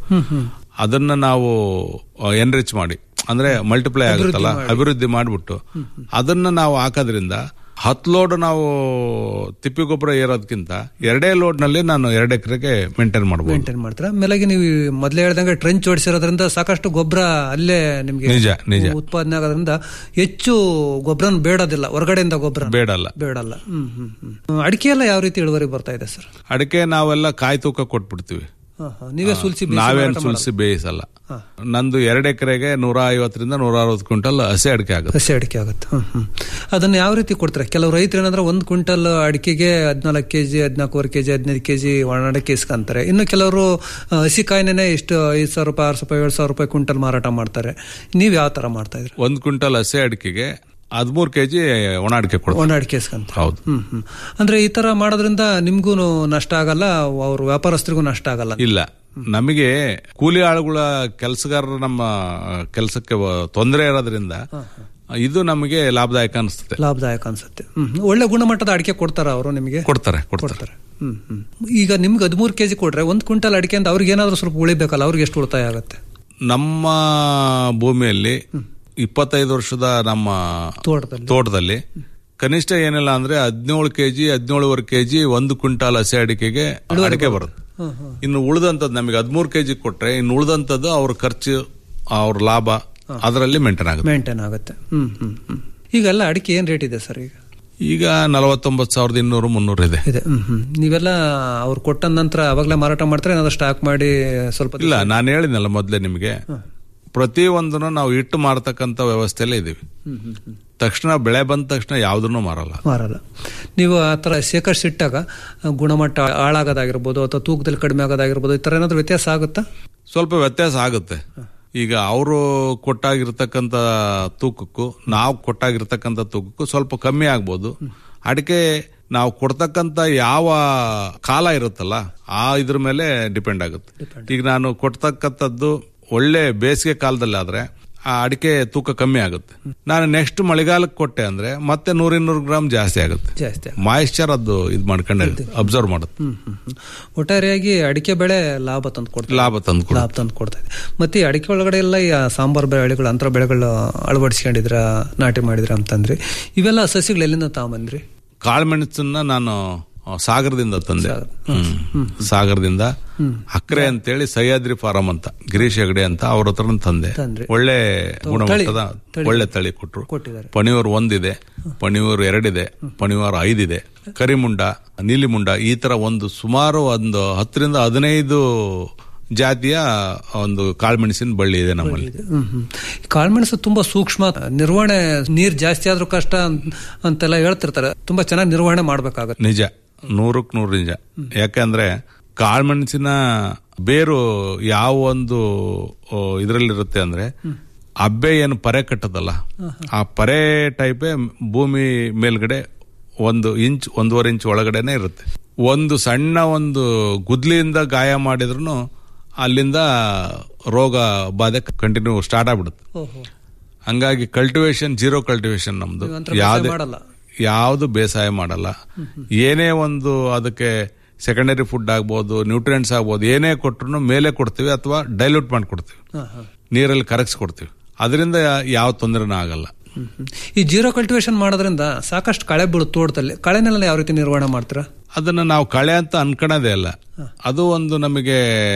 ಅದನ್ನ ನಾವು ಎನ್ರಿಚ್ ಮಾಡಿ ಅಂದ್ರೆ ಮಲ್ಟಿಪ್ಲೈ ಆಗುತ್ತಲ್ಲ ಅಭಿವೃದ್ಧಿ ಮಾಡಿಬಿಟ್ಟು ಅದನ್ನ ನಾವು ಹಾಕೋದ್ರಿಂದ ಹತ್ತು ಲೋಡ್ ನಾವು ತಿಪ್ಪಿ ಗೊಬ್ಬರ ಏರೋದಕ್ಕಿಂತ ಎರಡೇ ಲೋಡ್ ನಲ್ಲಿ ನಾನು ಎರಡು ಎಕರೆಗೆ ಮೇಂಟೈನ್ ಮಾಡಬಹುದು ಮೇಂಟೈನ್ ಮಾಡ್ತೀರಾ ಆಮೇಲೆ ನೀವು ಮೊದಲೇ ಹೇಳ್ದಂಗೆ ಟ್ರೆಂಚ್ ಹೊಡಿಸಿರೋದ್ರಿಂದ ಸಾಕಷ್ಟು ಗೊಬ್ಬರ ಅಲ್ಲೇ ನಿಮ್ಗೆ ನಿಜ ನಿಜ ಉತ್ಪಾದನೆ ಆಗೋದ್ರಿಂದ ಹೆಚ್ಚು ಗೊಬ್ಬರನ ಬೇಡೋದಿಲ್ಲ ಹೊರಗಡೆಯಿಂದ ಗೊಬ್ಬರ ಬೇಡಲ್ಲ ಬೇಡಲ್ಲ ಹ್ಮ್ ಹ್ಮ್ ಹ್ಮ್ ಅಡಿಕೆ ಎಲ್ಲ ಯಾವ ರೀತಿ ಇಳುವರಿ ಬರ್ತಾ ಇದೆ ಸರ್ ಅಡಿಕೆ ನಾವೆಲ್ಲ ಕಾಯಿ ತೂಕ ಕೊಟ್ಬಿಡ್ತೀವಿ ಹಾ, ಹಾ. ನೀವೇ ಸುಲ್ಸಿ ಬೀಸಿ ನಾವೇನ್ ಮಾರಾಟ ಸುಲ್ಸಿ ಬೇಯಿಸಲ್ಲ ಹಾ. ನಂದು ಎರಡು ಎಕರೆಗೆ ನೂರ ಐವತ್ತರಿಂದ ನೂರ ಅರವತ್ತು ಕ್ವಿಂಟಲ್ ಹಸಿ ಅಡಿಕೆ ಆಗುತ್ತೆ ಹಸಿ ಅಡಿಕೆ ಆಗುತ್ತೆ ಹ್ಮ್ ಹ್ಮ್ ಅದನ್ನ ಯಾವ ರೀತಿ ಕೊಡ್ತಾರೆ ಕೆಲವು ರೈತರು ಏನಂದ್ರೆ ಒಂದು ಕ್ವಿಂಟಲ್ ಅಡಿಕೆಗೆ ಹದಿನಾಲ್ಕು ಕೆಜಿ ಹದಿನಾಲ್ಕೂವರೆ ಕೆಜಿ ಹದಿನೈದು ಕೆಜಿ ಒಣ ಅಡಿಕೆ ಇಸ್ಕೊಂತಾರೆ ಇನ್ನು ಕೆಲವರು ಆ, ಹಸಿ ಕಾಯಿನೇ ಇಷ್ಟು ಐದು ಸಾವಿರ ರೂಪಾಯಿ ಆರು ಸಾವಿರ ಏಳು ಸಾವಿರ ರೂಪಾಯಿ ಕ್ವಿಂಟಲ್ ಮಾರಾಟ ಮಾಡ್ತಾರೆ ನೀವು ಯಾವ ತರ ಮಾಡ್ತಾ ಇದ್ರಿ ಒಂದ್ ಕ್ವಿಂಟಲ್ ಹಸಿ ಅಡಿಕೆಗೆ ಹದಿಮೂರು ಕೆಜಿ ಒಣ ಅಡಿಕೆ ಕೊಡ್ತಾರೆ ಒಣ ಅಡಿಕೆ ಇಸ್ಕೊಂತಾರೆ ಹೌದು ಹ್ಮ್ ಹ್ಮ್ ಅಂದ್ರೆ ಈ ತರ ಮಾಡೋದ್ರಿಂದ ನಿಮ್ಗೂ ನಷ್ಟ ಆಗಲ್ಲ ಅವ್ರ ವ್ಯಾಪಾರಸ್ಥರಿಗೂ ನಷ್ಟ ಆಗಲ್ಲ ಇಲ್ಲ ನಮಗೆ ಕೂಲಿ ಆಳುಗಳ ಕೆಲಸಗಾರರ ನಮ್ಮ ಕೆಲಸಕ್ಕೆ ತೊಂದರೆ ಇರೋದ್ರಿಂದ ಇದು ನಮಗೆ ಲಾಭದಾಯಕ ಅನಿಸ್ತದೆ ಲಾಭದಾಯಕ ಅನ್ಸುತ್ತೆ ಹ್ಮ್ ಹ್ಮ್. ಒಳ್ಳೆ ಗುಣಮಟ್ಟದ ಅಡಿಕೆ ಕೊಡ್ತಾರ ಅವರು ನಿಮಗೆ ಕೊಡ್ತಾರೆ ಕೊಡ್ತಾರೆ ಕೊಡ್ತಾರೆ ಹ್ಮ್ ಹ್ಮ್ ಈಗ ನಿಮ್ಗೆ ಹದಿಮೂರು ಕೆಜಿ ಕೊಟ್ರೆ ಒಂದು ಕ್ವಿಂಟಲ್ ಅಡಿಕೆ ಅಂತ ಅವ್ರಿಗೆ ಏನಾದ್ರು ಸ್ವಲ್ಪ ಉಳಿಬೇಕಲ್ಲ ಅವ್ರಿಗೆ ಎಷ್ಟು ಉಳಿತಾಯ ಆಗುತ್ತೆ ನಮ್ಮ ಭೂಮಿಯಲ್ಲಿ ಇಪ್ಪತ್ತೈದು ವರ್ಷದ ನಮ್ಮ ತೋಟದಲ್ಲಿ ತೋಟದಲ್ಲಿ ಕನಿಷ್ಠ ಏನಿಲ್ಲ ಅಂದ್ರೆ ಹದಿನೇಳು ಕೆಜಿ ಹದಿನೇಳುವರೆ ಕೆಜಿ ಒಂದು ಕ್ವಿಂಟಾಲ್ ಹಸಿ ಅಡಿಕೆಗೆ ಅಡಿಕೆ ಬರುತ್ತೆ ಹ್ಮ್ ಹ್ಮ್ ಇನ್ನು ಉಳಿದಂತದ್ದು ನಮಗೆ ಹದಿಮೂರು ಕೆಜಿ ಕೊಟ್ರೆ ಇನ್ನು ಉಳಿದಂತದ್ದು ಅವ್ರ ಖರ್ಚು ಅವ್ರ ಲಾಭ ಅದರಲ್ಲಿ ಮೇಂಟೈನ್ ಆಗುತ್ತೆ ಮೇಂಟೈನ್ ಆಗುತ್ತೆ ಹ್ಮ್ ಹ್ಮ್ ಹ್ಮ್ ಈಗೆಲ್ಲ ಅಡಿಕೆ ಏನ್ ರೇಟ್ ಇದೆ ಸರ್ ಈಗ ಈಗ ನಲವತ್ತೊಂಬತ್ತು ಸಾವಿರದ ಇನ್ನೂರು ಮುನ್ನೂರು ಇದೆ ಇದೆ ಹ್ಮ್ ಹ್ಮ್ ನೀವೆಲ್ಲ ಅವ್ರು ಕೊಟ್ಟ ನಂತರ ಅವಾಗಲೇ ಮಾರಾಟ ಮಾಡ್ತಾರೆ ಏನಾದ್ರು ಸ್ಟಾಕ್ ಮಾಡಿ ಸ್ವಲ್ಪ ದಿವ್ಸ- ಇಲ್ಲ ನಾನು ಹೇಳಿದ್ನಲ್ಲ ಮೊದಲೇ ನಿಮಗೆ ಪ್ರತಿಯೊಂದನ್ನು ನಾವು ಇಟ್ಟು ಮಾರತಕ್ಕಂತ ವ್ಯವಸ್ಥೆಯಲ್ಲೇ ಇದೀವಿ ತಕ್ಷಣ ಬೆಳೆ ಬಂದ ತಕ್ಷಣ ಯಾವ್ದನ್ನು ಮಾರಲ್ಲ ಮಾರಲ್ಲ ನೀವು ಆ ಥರ ಶೇಖರಿಸಿಟ್ಟಾಗ ಗುಣಮಟ್ಟ ಹಾಳಾಗೋದಾಗಿರ್ಬೋದು ಅಥವಾ ತೂಕದಲ್ಲಿ ಕಡಿಮೆ ಆಗೋದಾಗಿರ್ಬೋದು ಈ ಥರ ಏನಾದರೂ ವ್ಯತ್ಯಾಸ ಆಗುತ್ತಾ ಸ್ವಲ್ಪ ವ್ಯತ್ಯಾಸ ಆಗುತ್ತೆ ಈಗ ಅವರು ಕೊಟ್ಟಾಗಿರ್ತಕ್ಕಂಥ ತೂಕಕ್ಕೂ ನಾವು ಕೊಟ್ಟಾಗಿರ್ತಕ್ಕಂಥ ತೂಕಕ್ಕೂ ಸ್ವಲ್ಪ ಕಮ್ಮಿ ಆಗ್ಬೋದು ಅಡಿಕೆ ನಾವು ಕೊಡ್ತಕ್ಕಂಥ ಯಾವ ಕಾಲ ಇರುತ್ತಲ್ಲ ಆ ಇದ್ರ ಮೇಲೆ ಡಿಪೆಂಡ್ ಆಗುತ್ತೆ ಈಗ ನಾನು ಕೊಡ್ತಕ್ಕಂಥದ್ದು ಒಳ್ಳೆ ಬೇಸಿಗೆ ಕಾಲದಲ್ಲಿ ಆದ್ರೆ ಆ ಅಡಿಕೆ ತೂಕ ಕಮ್ಮಿ ಆಗುತ್ತೆ ನಾನು ನೆಕ್ಸ್ಟ್ ಮಳೆಗಾಲಕ್ಕೆ ಕೊಟ್ಟೆ ಅಂದ್ರೆ ಮತ್ತೆ ನೂರಿನ್ನೂರು ಗ್ರಾಮ್ ಜಾಸ್ತಿ ಆಗುತ್ತೆ ಜಾಸ್ತಿ ಮಾಯಿಶ್ಚರ್ ಅದು ಇದು ಮಾಡ್ಕೊಂಡೆ ಅಬ್ಸರ್ವ್ ಮಾಡುತ್ತೆ ಹ್ಮ್ ಹ್ಮ್ ಹ್ಮ್. ಒಟ್ಟಾರೆಯಾಗಿ ಅಡಿಕೆ ಬೆಳೆ ಲಾಭ ತಂದು ಕೊಡ್ತಾ ಲಾಭ ತಂದು ಲಾಭ ತಂದು ಕೊಡ್ತಾ ಇದೆ ಮತ್ತೆ ಈ ಅಡಿಕೆ ಒಳಗಡೆ ಎಲ್ಲ ಈ ಸಾಂಬಾರ್ ಬೆಳೆಗಳು ಅಂತರ ಬೆಳೆಗಳು ಅಳವಡಿಸ್ಕೊಂಡಿದ್ರ ನಾಟಿ ಮಾಡಿದ್ರ ಅಂತಂದ್ರಿ ಇವೆಲ್ಲ ಸಸಿಗಳು ಎಲ್ಲಿಂದ ತಗೊಂಬಂದ್ರಿ ಕಾಳುಮೆಣಸನ್ನ ನಾನು ಆ, ಸಾಗರದಿಂದ ತಂದೆ ಹ್ಮ್. ಸಾಗರದಿಂದ ಅಕ್ರೆ ಅಂತೇಳಿ ಸಹ್ಯಾದ್ರಿ ಫಾರಂ ಅಂತ ಗಿರೀಶ್ ಹೆಗಡೆ ಅಂತ ಅವ್ರ ಹತ್ರ ತಂದೆ ತಂದ್ರಿ. ಒಳ್ಳೆ ಗುಣಮಟ್ಟದ ಒಳ್ಳೆ ತಳಿ ಕೊಟ್ರು ಕೊಟ್ಟಿದ್ದಾರೆ ಪಣಿಯೂರ್ ಒಂದಿದೆ ಪಣಿಯೂರ್ ಎರಡಿದೆ ಪಣಿಯೂರ್ ಐದಿದೆ ಕರಿಮುಂಡ ನೀಲಿಮುಂಡ ಈ ತರ ಒಂದು ಸುಮಾರು ಒಂದು ಹತ್ತರಿಂದ ಹದಿನೈದು ಜಾತಿಯ ಒಂದು ಕಾಳುಮೆಣಸಿನ ಬಳ್ಳಿ ಇದೆ ನಮ್ಮಲ್ಲಿ ಹ್ಮ್ ಹ್ಮ್. ಈ ಕಾಳುಮೆಣಸು ತುಂಬಾ ಸೂಕ್ಷ್ಮ ನಿರ್ವಹಣೆ ನೀರ್ ಜಾಸ್ತಿ ಆದ್ರೂ ಕಷ್ಟ ಅಂತ- ಅಂತೆಲ್ಲ ಹೇಳ್ತಿರ್ತಾರೆ ತುಂಬಾ ಚೆನ್ನಾಗಿ ನಿರ್ವಹಣೆ ಮಾಡ್ಬೇಕಾಗತ್ತೆ ನಿಜ ನೂರಕ್ಕೆ ನೂರು ನಿಜ ಯಾಕಂದ್ರೆ ಕಾಳುಮೆಣಸಿನ ಬೇರು ಯಾವ ಒಂದು ಇದರಲ್ಲಿರುತ್ತೆ ಅಂದ್ರೆ ಅಬ್ಬೆ ಏನು ಪರೆ ಕಟ್ಟದಲ್ಲ ಆ ಪರೆ ಟೈಪೇ ಭೂಮಿ ಮೇಲ್ಗಡೆ ಒಂದು ಇಂಚ್ ಒಂದೂವರೆ ಇಂಚ್ ಒಳಗಡೆನೆ ಇರುತ್ತೆ ಒಂದು ಸಣ್ಣ ಒಂದು ಗುದ್ಲಿಯಿಂದ ಗಾಯ ಮಾಡಿದ್ರು ಅಲ್ಲಿಂದ ರೋಗ ಬಾಧೆ ಕಂಟಿನ್ಯೂ ಸ್ಟಾರ್ಟ್ ಆಗ್ಬಿಡುತ್ತೆ ಓಹೋ ಹಂಗಾಗಿ ಕಲ್ಟಿವೇಶನ್ ಜೀರೋ ಕಲ್ಟಿವೇಶನ್ ನಮ್ದು ನೀವಂತರ ಬೇಸಾಯ ಯಾವ್ದೇ ಮಾಡಲ್ಲ ಯಾವುದು ಬೇಸಾಯ ಮಾಡಲ್ಲ ಏನೇ ಒಂದು ಅದಕ್ಕೆ ಸೆಕೆಂಡರಿ ಫುಡ್ ಆಗ್ಬೋದು ನ್ಯೂಟ್ರಿಯೆಂಟ್ಸ್ ಆಗ್ಬೋದು ಏನೇ ಕೊಟ್ರು ಮೇಲೆ ಕೊಡ್ತೀವಿ ಅಥವಾ ಡೈಲ್ಯೂಟ್ ಮಾಡಿ ಕೊಡ್ತೀವಿ ಹಾ, ಹಾ. ನೀರಲ್ಲಿ ಕರಗಿಸಿ ಕೊಡ್ತೀವಿ ಅದರಿಂದ ಯಾವ ತೊಂದರೆನೂ ಆಗಲ್ಲ ಹ್ಮ್ ಹ್ಮ್. ಈ ಜೀರೋ ಕಲ್ಟಿವೇಶನ್ ಮಾಡೋದ್ರಿಂದ ಸಾಕಷ್ಟು ಕಳೆ ಬೀಳುತ್ತೆ ತೋಟದಲ್ಲಿ ಕಳೆನೆಲ್ಲ ಯಾವ ರೀತಿ ನಿರ್ವಹಣೆ ಮಾಡ್ತೀರಾ ಅದನ್ನ ನಾವು ಕಳೆ ಅಂತ ಅನ್ಕೊಳ್ಳೋದೇ ಅಲ್ಲ ಅದು ಒಂದು ನಮಗೆ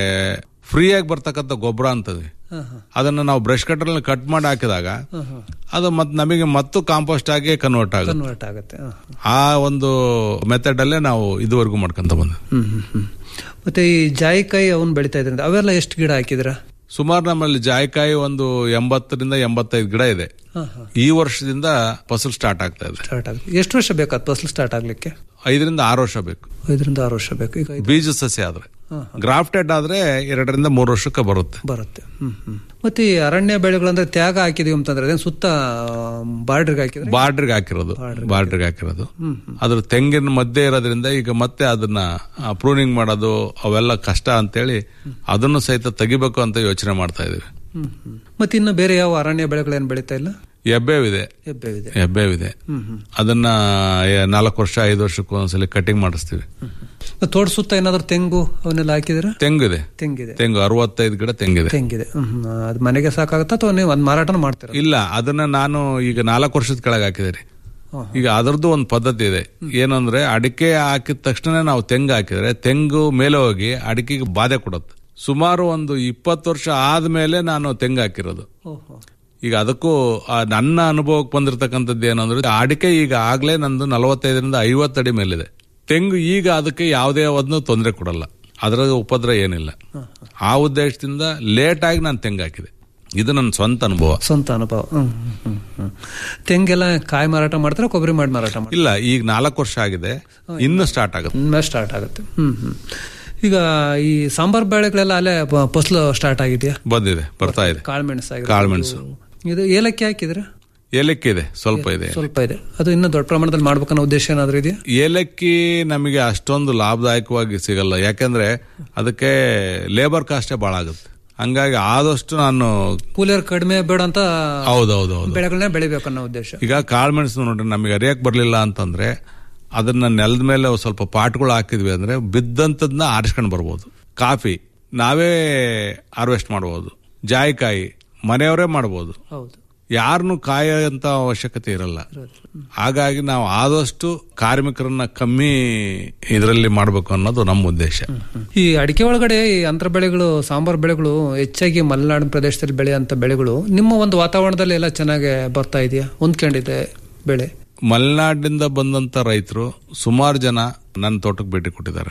ಫ್ರೀಯಾಗಿ ಬರ್ತಕ್ಕಂಥ ಗೊಬ್ಬರ ಅಂತದೆ ಹಾ, ಹಾ. ಅದನ್ನ ನಾವು ಬ್ರಷ್ ಕಟ್ಟರಲ್ಲಿ ಕಟ್ ಮಾಡಿ ಹಾಕಿದಾಗ ಹಾ, ಹಾ. ಅದು ಮತ್ತೆ ನಮಗೆ ಮತ್ತು ಕಾಂಪೋಸ್ಟ್ ಆಗಿ ಕನ್ವರ್ಟ್ ಆಗುತ್ತೆ ಕನ್ವರ್ಟ್ ಆಗುತ್ತೆ ಹಾ, ಹಾ. ಆ ಒಂದು ಮೆಥಡ್ ಅಲ್ಲೇ ನಾವು ಇದುವರೆಗೂ ಮಾಡ್ಕೊಂತ ಬಂದ ಹ್ಮ್ ಹ್ಮ್ ಹ್ಮ್. ಮತ್ತೆ ಈ ಜಾಯಿಕಾಯಿ ಅವನ್ ಬೆಳಿತಾ ಇದ್ರಿಂದ ಅವೆಲ್ಲ ಎಷ್ಟು ಗಿಡ ಹಾಕಿದ್ರ ಸುಮಾರು ನಮ್ಮಲ್ಲಿ ಜಾಯಿಕಾಯಿ ಒಂದು ಎಂಬತ್ತರಿಂದ ಎಂಬತ್ತೈದು ಗಿಡ ಇದೆ ಹಾ ಹಾ ಈ ವರ್ಷದಿಂದ ಫಸಲು ಸ್ಟಾರ್ಟ್ ಆಗ್ತಾ ಇದೆ ಸ್ಟಾರ್ಟ್ ಆಗುತ್ತೆ ಎಷ್ಟು ವರ್ಷ ಬೇಕಾದ್ ಫಸಲು ಸ್ಟಾರ್ಟ್ ಆಗ್ಲಿಕ್ಕೆ ಐದರಿಂದ ಆರು ವರ್ಷ ಬೇಕು ಐದರಿಂದ ಆರು ವರ್ಷ ಬೇಕು ಈಗ ಐದು ಬೀಜ ಸಸ್ಯ ಆದ್ರೆ ಹಾ, ಗ್ರಾಫ್ಟೆಡ್ ಆದ್ರೆ ಎರಡರಿಂದ ಮೂರು ವರ್ಷಕ್ಕೆ ಬರುತ್ತೆ ಬರುತ್ತೆ ಹ್ಮ್ ಹ್ಮ್ ಮತ್ತೆ ಈ ಅರಣ್ಯ ಬೆಳೆಗಳಂದ್ರೆ ತ್ಯಾಗ ಹಾಕಿದೀವಿ ಅಂತಂದ್ರೆ ಅದೇನ್ ಸುತ್ತ ಬಾರ್ಡರ್ಗೆ ಹಾಕಿದ್ರೆ ಬಾರ್ಡ್ರಿಗೆ ಹಾಕಿರೋದು ಬಾರ್ಡ್ರಿಗೆ ಹಾಕಿರೋದು ಅದ್ರ ತೆಂಗಿನ ಮಧ್ಯೆ ಇರೋದ್ರಿಂದ ಈಗ ಮತ್ತೆ ಅದನ್ನ ಪ್ರೂನಿಂಗ್ ಮಾಡೋದು ಅವೆಲ್ಲ ಕಷ್ಟ ಅಂತೇಳಿ ಅದನ್ನು ಸಹಿತ ತೆಗಿಬೇಕು ಅಂತ ಯೋಚನೆ ಮಾಡ್ತಾ ಇದೀವಿ ಹ್ಮ್ ಹ್ಮ್ ಮತ್ತೆ ಇನ್ನು ಬೇರೆ ಯಾವ ಅರಣ್ಯ ಬೆಳೆಗಳೇನು ಬೆಳೀತಾ ಇಲ್ಲ ಎಬ್ಬೇವಿದೆ ಹೆಬ್ಬೇವಿದೆ ಹೆಬ್ಬೇವಿದೆ ಹ್ಮ್ ಹ್ಮ್ ಅದನ್ನ ಎ- ನಾಲ್ಕು ವರ್ಷ ಐದು ವರ್ಷಕ್ಕೆ ಒಂದ್ಸಲಿ ಕಟಿಂಗ್ ಮಾಡಿಸ್ತೀವಿ ಮತ್ತೆ ತೋಟ ಸುತ್ತ ಏನಾದ್ರು ತೆಂಗು ಅವನ್ನೆಲ್ಲ ಹಾಕಿದಿರ ತೆಂಗಿದೆ ತೆಂಗಿದೆ ತೆಂಗು ಅರವತ್ತೈದು ಗಿಡ ತೆಂಗಿದೆ ತೆಂಗಿದೆ ಹ್ಮ್ ಹ್ಮ್. ಅದು ಮನೆಗೆ ಸಾಕಾಗುತ್ತಾ ಅಥವಾ ನೀವು ಒಂದ್ ಮಾರಾಟನ ಮಾಡ್ತೀರ ಇಲ್ಲ ಅದನ್ನ ನಾನು ಈಗ ನಾಲ್ಕು ವರ್ಷದ ಕೆಳಗೆ ಹಾಕಿದ್ದೀನಿ ಹಾ, ಈಗ ಅದರದ್ದು ಒಂದು ಪದ್ಧತಿ ಇದೆ ಏನಂದ್ರೆ ಅಡಿಕೆ ಹಾಕಿದ ತಕ್ಷಣ ನಾವು ತೆಂಗು ಹಾಕಿದ್ರೆ ತೆಂಗು ಮೇಲೆ ಹೋಗಿ ಅಡಿಕೆಗೆ ಬಾಧೆ ಕೊಡುತ್ತೆ ಸುಮಾರು ಒಂದು ಇಪ್ಪತ್ತು ವರ್ಷ ಆದ್ಮೇಲೆ ನಾನು ತೆಂಗು ಹಾಕಿರೋದು ಓಹೋ ಈಗ ಅದಕ್ಕೂ ಆ ನನ್ನ ಅನುಭವಕ್ಕೆ ಬಂದಿರತಕ್ಕಂಥದ್ದು ಏನಂದ್ರೆ ಅಡಿಕೆ ಈಗ ಆಗ್ಲೇ ನಂದು ನಲವತ್ತೈದರಿಂದ ಐವತ್ತು ಅಡಿ ಮೇಲಿದೆ ತೆಂಗು ಈಗ ಅದಕ್ಕೆ ಯಾವುದೇ ಒಂದು ತೊಂದರೆ ಕೊಡಲ್ಲ ಅದರ ಉಪದ್ರ ಏನಿಲ್ಲ ಆ ಉದ್ದೇಶದಿಂದ ಲೇಟ್ ಆಗಿ ನಾನು ತೆಂಗು ಹಾಕಿದೆ ಇದು ನನ್ನ ಸ್ವಂತ ಅನುಭವ ಸ್ವಂತ ಅನುಭವ ಹ್ಮ್ ಹ್ಮ್, ಹ್ಮ್ ಹ್ಮ್ ತೆಂಗೆಲ್ಲ ಕಾಯಿ ಮಾರಾಟ ಮಾಡ್ತಾರೆ ಕೊಬ್ಬರಿ ಮಾಡಿ ಮಾರಾಟ ಮಾಡ್ತಾರೆ ಇಲ್ಲ ಈಗ ನಾಲ್ಕು ವರ್ಷ ಆಗಿದೆ ಇನ್ನು ಸ್ಟಾರ್ಟ್ ಆಗುತ್ತೆ ಇನ್ಮೇಲೆ ಸ್ಟಾರ್ಟ್ ಆಗುತ್ತೆ ಹ್ಮ್ ಹ್ಮ್ ಈಗ ಈ ಸಾಂಬಾರ್ ಬೆಳೆಗಳೆಲ್ಲ ಅಲ್ಲೇ ಪ- ಫಸಲು ಸ್ಟಾರ್ಟ್ ಆಗಿದೆಯಾ ಬಂದಿದೆ ಬರ್ತಾ ಇದೆ ಕಾಳುಮೆಣಸು ಆಗಿರ್ಬೋದು. ಕಾಳುಮೆಣಸು ಇದು ಏಲಕ್ಕಿ ಹಾಕಿದ್ರೆ ಏಲಕ್ಕಿ ಇದೆ ಸ್ವಲ್ಪ ಇದೆ ಸ್ವಲ್ಪ ಇದೆ ಅದು ಇನ್ನೂ ದೊಡ್ಡ ಪ್ರಮಾಣದಲ್ಲಿ ಮಾಡ್ಬೇಕನ್ನೋ ಉದ್ದೇಶ ಏನಾದ್ರು ಇದೆಯಾ ಏಲಕ್ಕಿ ನಮಗೆ ಅಷ್ಟೊಂದು ಲಾಭದಾಯಕವಾಗಿ ಸಿಗಲ್ಲ ಯಾಕಂದ್ರೆ ಅದಕ್ಕೆ ಲೇಬರ್ ಕಾಸ್ಟೇ ಭಾಳ ಆಗುತ್ತೆ ಹಂಗಾಗಿ ಆದಷ್ಟು ನಾನು ಕೂಲಿಯರ್ ಕಡಿಮೆ ಬೇಡ ಅಂತ ಹೌದೌದೌದು ಬೆಳೆಗಳನ್ನ ಬೆಳಿಬೇಕನ್ನೋ ಉದ್ದೇಶ ಈಗ ಕಾಳುಮೆಣಸು ನೋಡ್ರಿ ನಮಗೆ ಅರಿಯಕ್ ಬರ್ಲಿಲ್ಲ ಅಂತಂದ್ರೆ ಅದನ್ನ ನೆಲದ ಮೇಲೆ ಒಂದ್ ಸ್ವಲ್ಪ ಪಾಟ್ಗಳು ಹಾಕಿದ್ವಿ ಅಂದ್ರೆ ಬಿದ್ದಂತದ್ನ ಆರಿಸ್ಕೊಂಡು ಬರ್ಬೋದು ಕಾಫಿ ನಾವೇ ಹಾರ್ವೆಸ್ಟ್ ಮಾಡ್ಬೋದು ಜಾಯಿಕಾಯಿ ಮನೆಯವರೇ ಮಾಡ್ಬೋದು ಹೌದು ಯಾರನ್ನು ಕಾಯೋಂತ ಅವಶ್ಯಕತೆ ಇರಲ್ಲ ಹಾಗಾಗಿ ನಾವು ಆದಷ್ಟು ಕಾರ್ಮಿಕರನ್ನ ಕಮ್ಮಿ ಇದರಲ್ಲಿ ಮಾಡಬೇಕು ಅನ್ನೋದು ನಮ್ಮ ಉದ್ದೇಶ ಈ ಅಡಿಕೆ ಒಳಗಡೆ ಈ ಅಂತರ ಬೆಳೆಗಳು ಸಾಂಬಾರ್ ಬೆಳೆಗಳು ಹೆಚ್ಚಾಗಿ ಮಲೆನಾಡು ಪ್ರದೇಶದಲ್ಲಿ ಬೆಳೆಯುವಂತ ಬೆಳೆಗಳು ನಿಮ್ಮ ಒಂದು ವಾತಾವರಣದಲ್ಲಿ ಎಲ್ಲ ಚೆನ್ನಾಗಿ ಬರ್ತಾ ಇದೆಯಾ ಹೊಂದ್ಕೊಂಡಿದೆ ಬೆಳೆ ಮಲೆನಾಡಿನಿಂದ ಬಂದಂತ ರೈತರು ಸುಮಾರು ಜನ ನನ್ನ ತೋಟಕ್ಕೆ ಭೇಟಿ ಕೊಟ್ಟಿದ್ದಾರೆ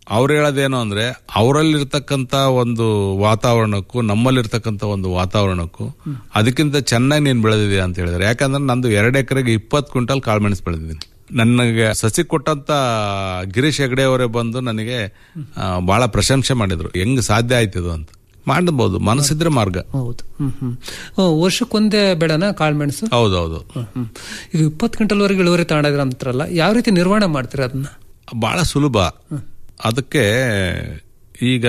ಅವ್ರು ಹೇಳೋದೇನು ಅಂದ್ರೆ ಅವರಲ್ಲಿರ್ತಕ್ಕಂಥ ಒಂದು ವಾತಾವರಣಕ್ಕೂ ನಮ್ಮಲ್ಲಿರ್ತಕ್ಕಂಥ ಒಂದು ವಾತಾವರಣಕ್ಕೂ ಅದಕ್ಕಿಂತ ಚೆನ್ನಾಗಿ ನೀನು ಬೆಳೆದಿದೆಯಾ ಅಂತ ಹೇಳಿದ್ರೆ ಯಾಕಂದ್ರೆ ನಂದು ಎರಡು ಎಕರೆಗೆ ಇಪ್ಪತ್ತು ಕ್ವಿಂಟಲ್ ಕಾಳುಮೆಣಸು ಬೆಳೆದಿದ್ದೀನಿ ನನಗೆ ಸಸಿ ಕೊಟ್ಟಂತ ಗಿರೀಶ್ ಹೆಗಡೆ ಅವರೇ ಬಂದು ನನಗೆ ಆ, ಬಹಳ ಪ್ರಶಂಸೆ ಮಾಡಿದ್ರು ಹೆಂಗ್ ಸಾಧ್ಯ ಆಯ್ತಿದು ಅಂತ ಮಾಡಬಹುದು ಮನಸ್ಸಿದ್ರೆ ಮಾರ್ಗ ಹೌದು ಹ್ಮ್ ಹ್ಮ್ ಓ, ವರ್ಷಕ್ಕೊಂದೇ ಬೆಳೆನ ಕಾಳುಮೆಣಸು ಹೌದೌದು ಹ್ಮ್, ಹ್ಮ್. ಈಗ ಇಪ್ಪತ್ತು ಕ್ವಿಂಟಲ್ವರೆಗೆ ಇಳುವರಿ ತಗೊಂಡಿದ್ರ ಅಂತಾರಲ್ಲ ಯಾವ ರೀತಿ ನಿರ್ವಹಣೆ ಮಾಡ್ತೀರಾ ಅದನ್ನ ಬಹಳ ಸುಲಭ ಅದಕ್ಕೆ ಈಗ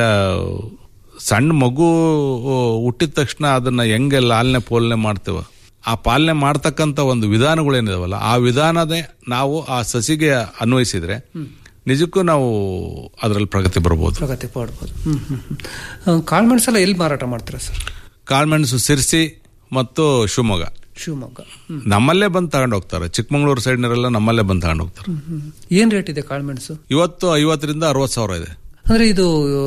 ಸಣ್ಣ ಮಗು ಹುಟ್ಟಿದ ತಕ್ಷಣ ಅದನ್ನ ಹೆಂಗೆ ಲಾಲನೆ ಪೋಲನೆ ಮಾಡ್ತೇವ ಆ ಪಾಲನೆ ಮಾಡ್ತಕ್ಕಂಥ ಒಂದು ವಿಧಾನಗಳೇನಿದಾವಲ್ಲ ಆ ವಿಧಾನದೇ ನಾವು ಆ ಸಸಿಗೆ ಅನ್ವಯಿಸಿದ್ರೆ ನಿಜಕ್ಕೂ ನಾವು ಅದರಲ್ಲಿ ಪ್ರಗತಿ ಬರ್ಬೋದು ಪ್ರಗತಿ ಪಡ್ಬೋದು ಹ್ಮ್ ಹ್ಮ್ ಹ್ಮ್ ಕಾಳುಮೆಣಸೆಲ್ಲ ಎಲ್ಲಿ ಮಾರಾಟ ಮಾಡ್ತೀರಾ ಸರ್ ಕಾಳುಮೆಣಸು ಸಿರ್ಸಿ ಮತ್ತು ಶಿವಮೊಗ್ಗ ಶಿವಮೊಗ್ಗ ಹ್ಮ್ ನಮ್ಮಲ್ಲೇ ಬಂದು ತಗೊಂಡು ಹೋಗ್ತಾರೆ ಚಿಕ್ಕಮಂಗ್ಳೂರು ಸೈಡ್ನವರೆಲ್ಲ ನಮ್ಮಲ್ಲೇ ಬಂದು ತಗೊಂಡು ಹೋಗ್ತಾರೆ ಹ್ಮ್, ಹ್ಮ್. ಏನ್ ರೇಟ್ ಇದೆ ಕಾಳುಮೆಣಸು ಇವತ್ತು ಐವತ್ತರಿಂದ ಅರವತ್ತು ಸಾವಿರ ಇದೆ ಅಂದ್ರೆ ಇದು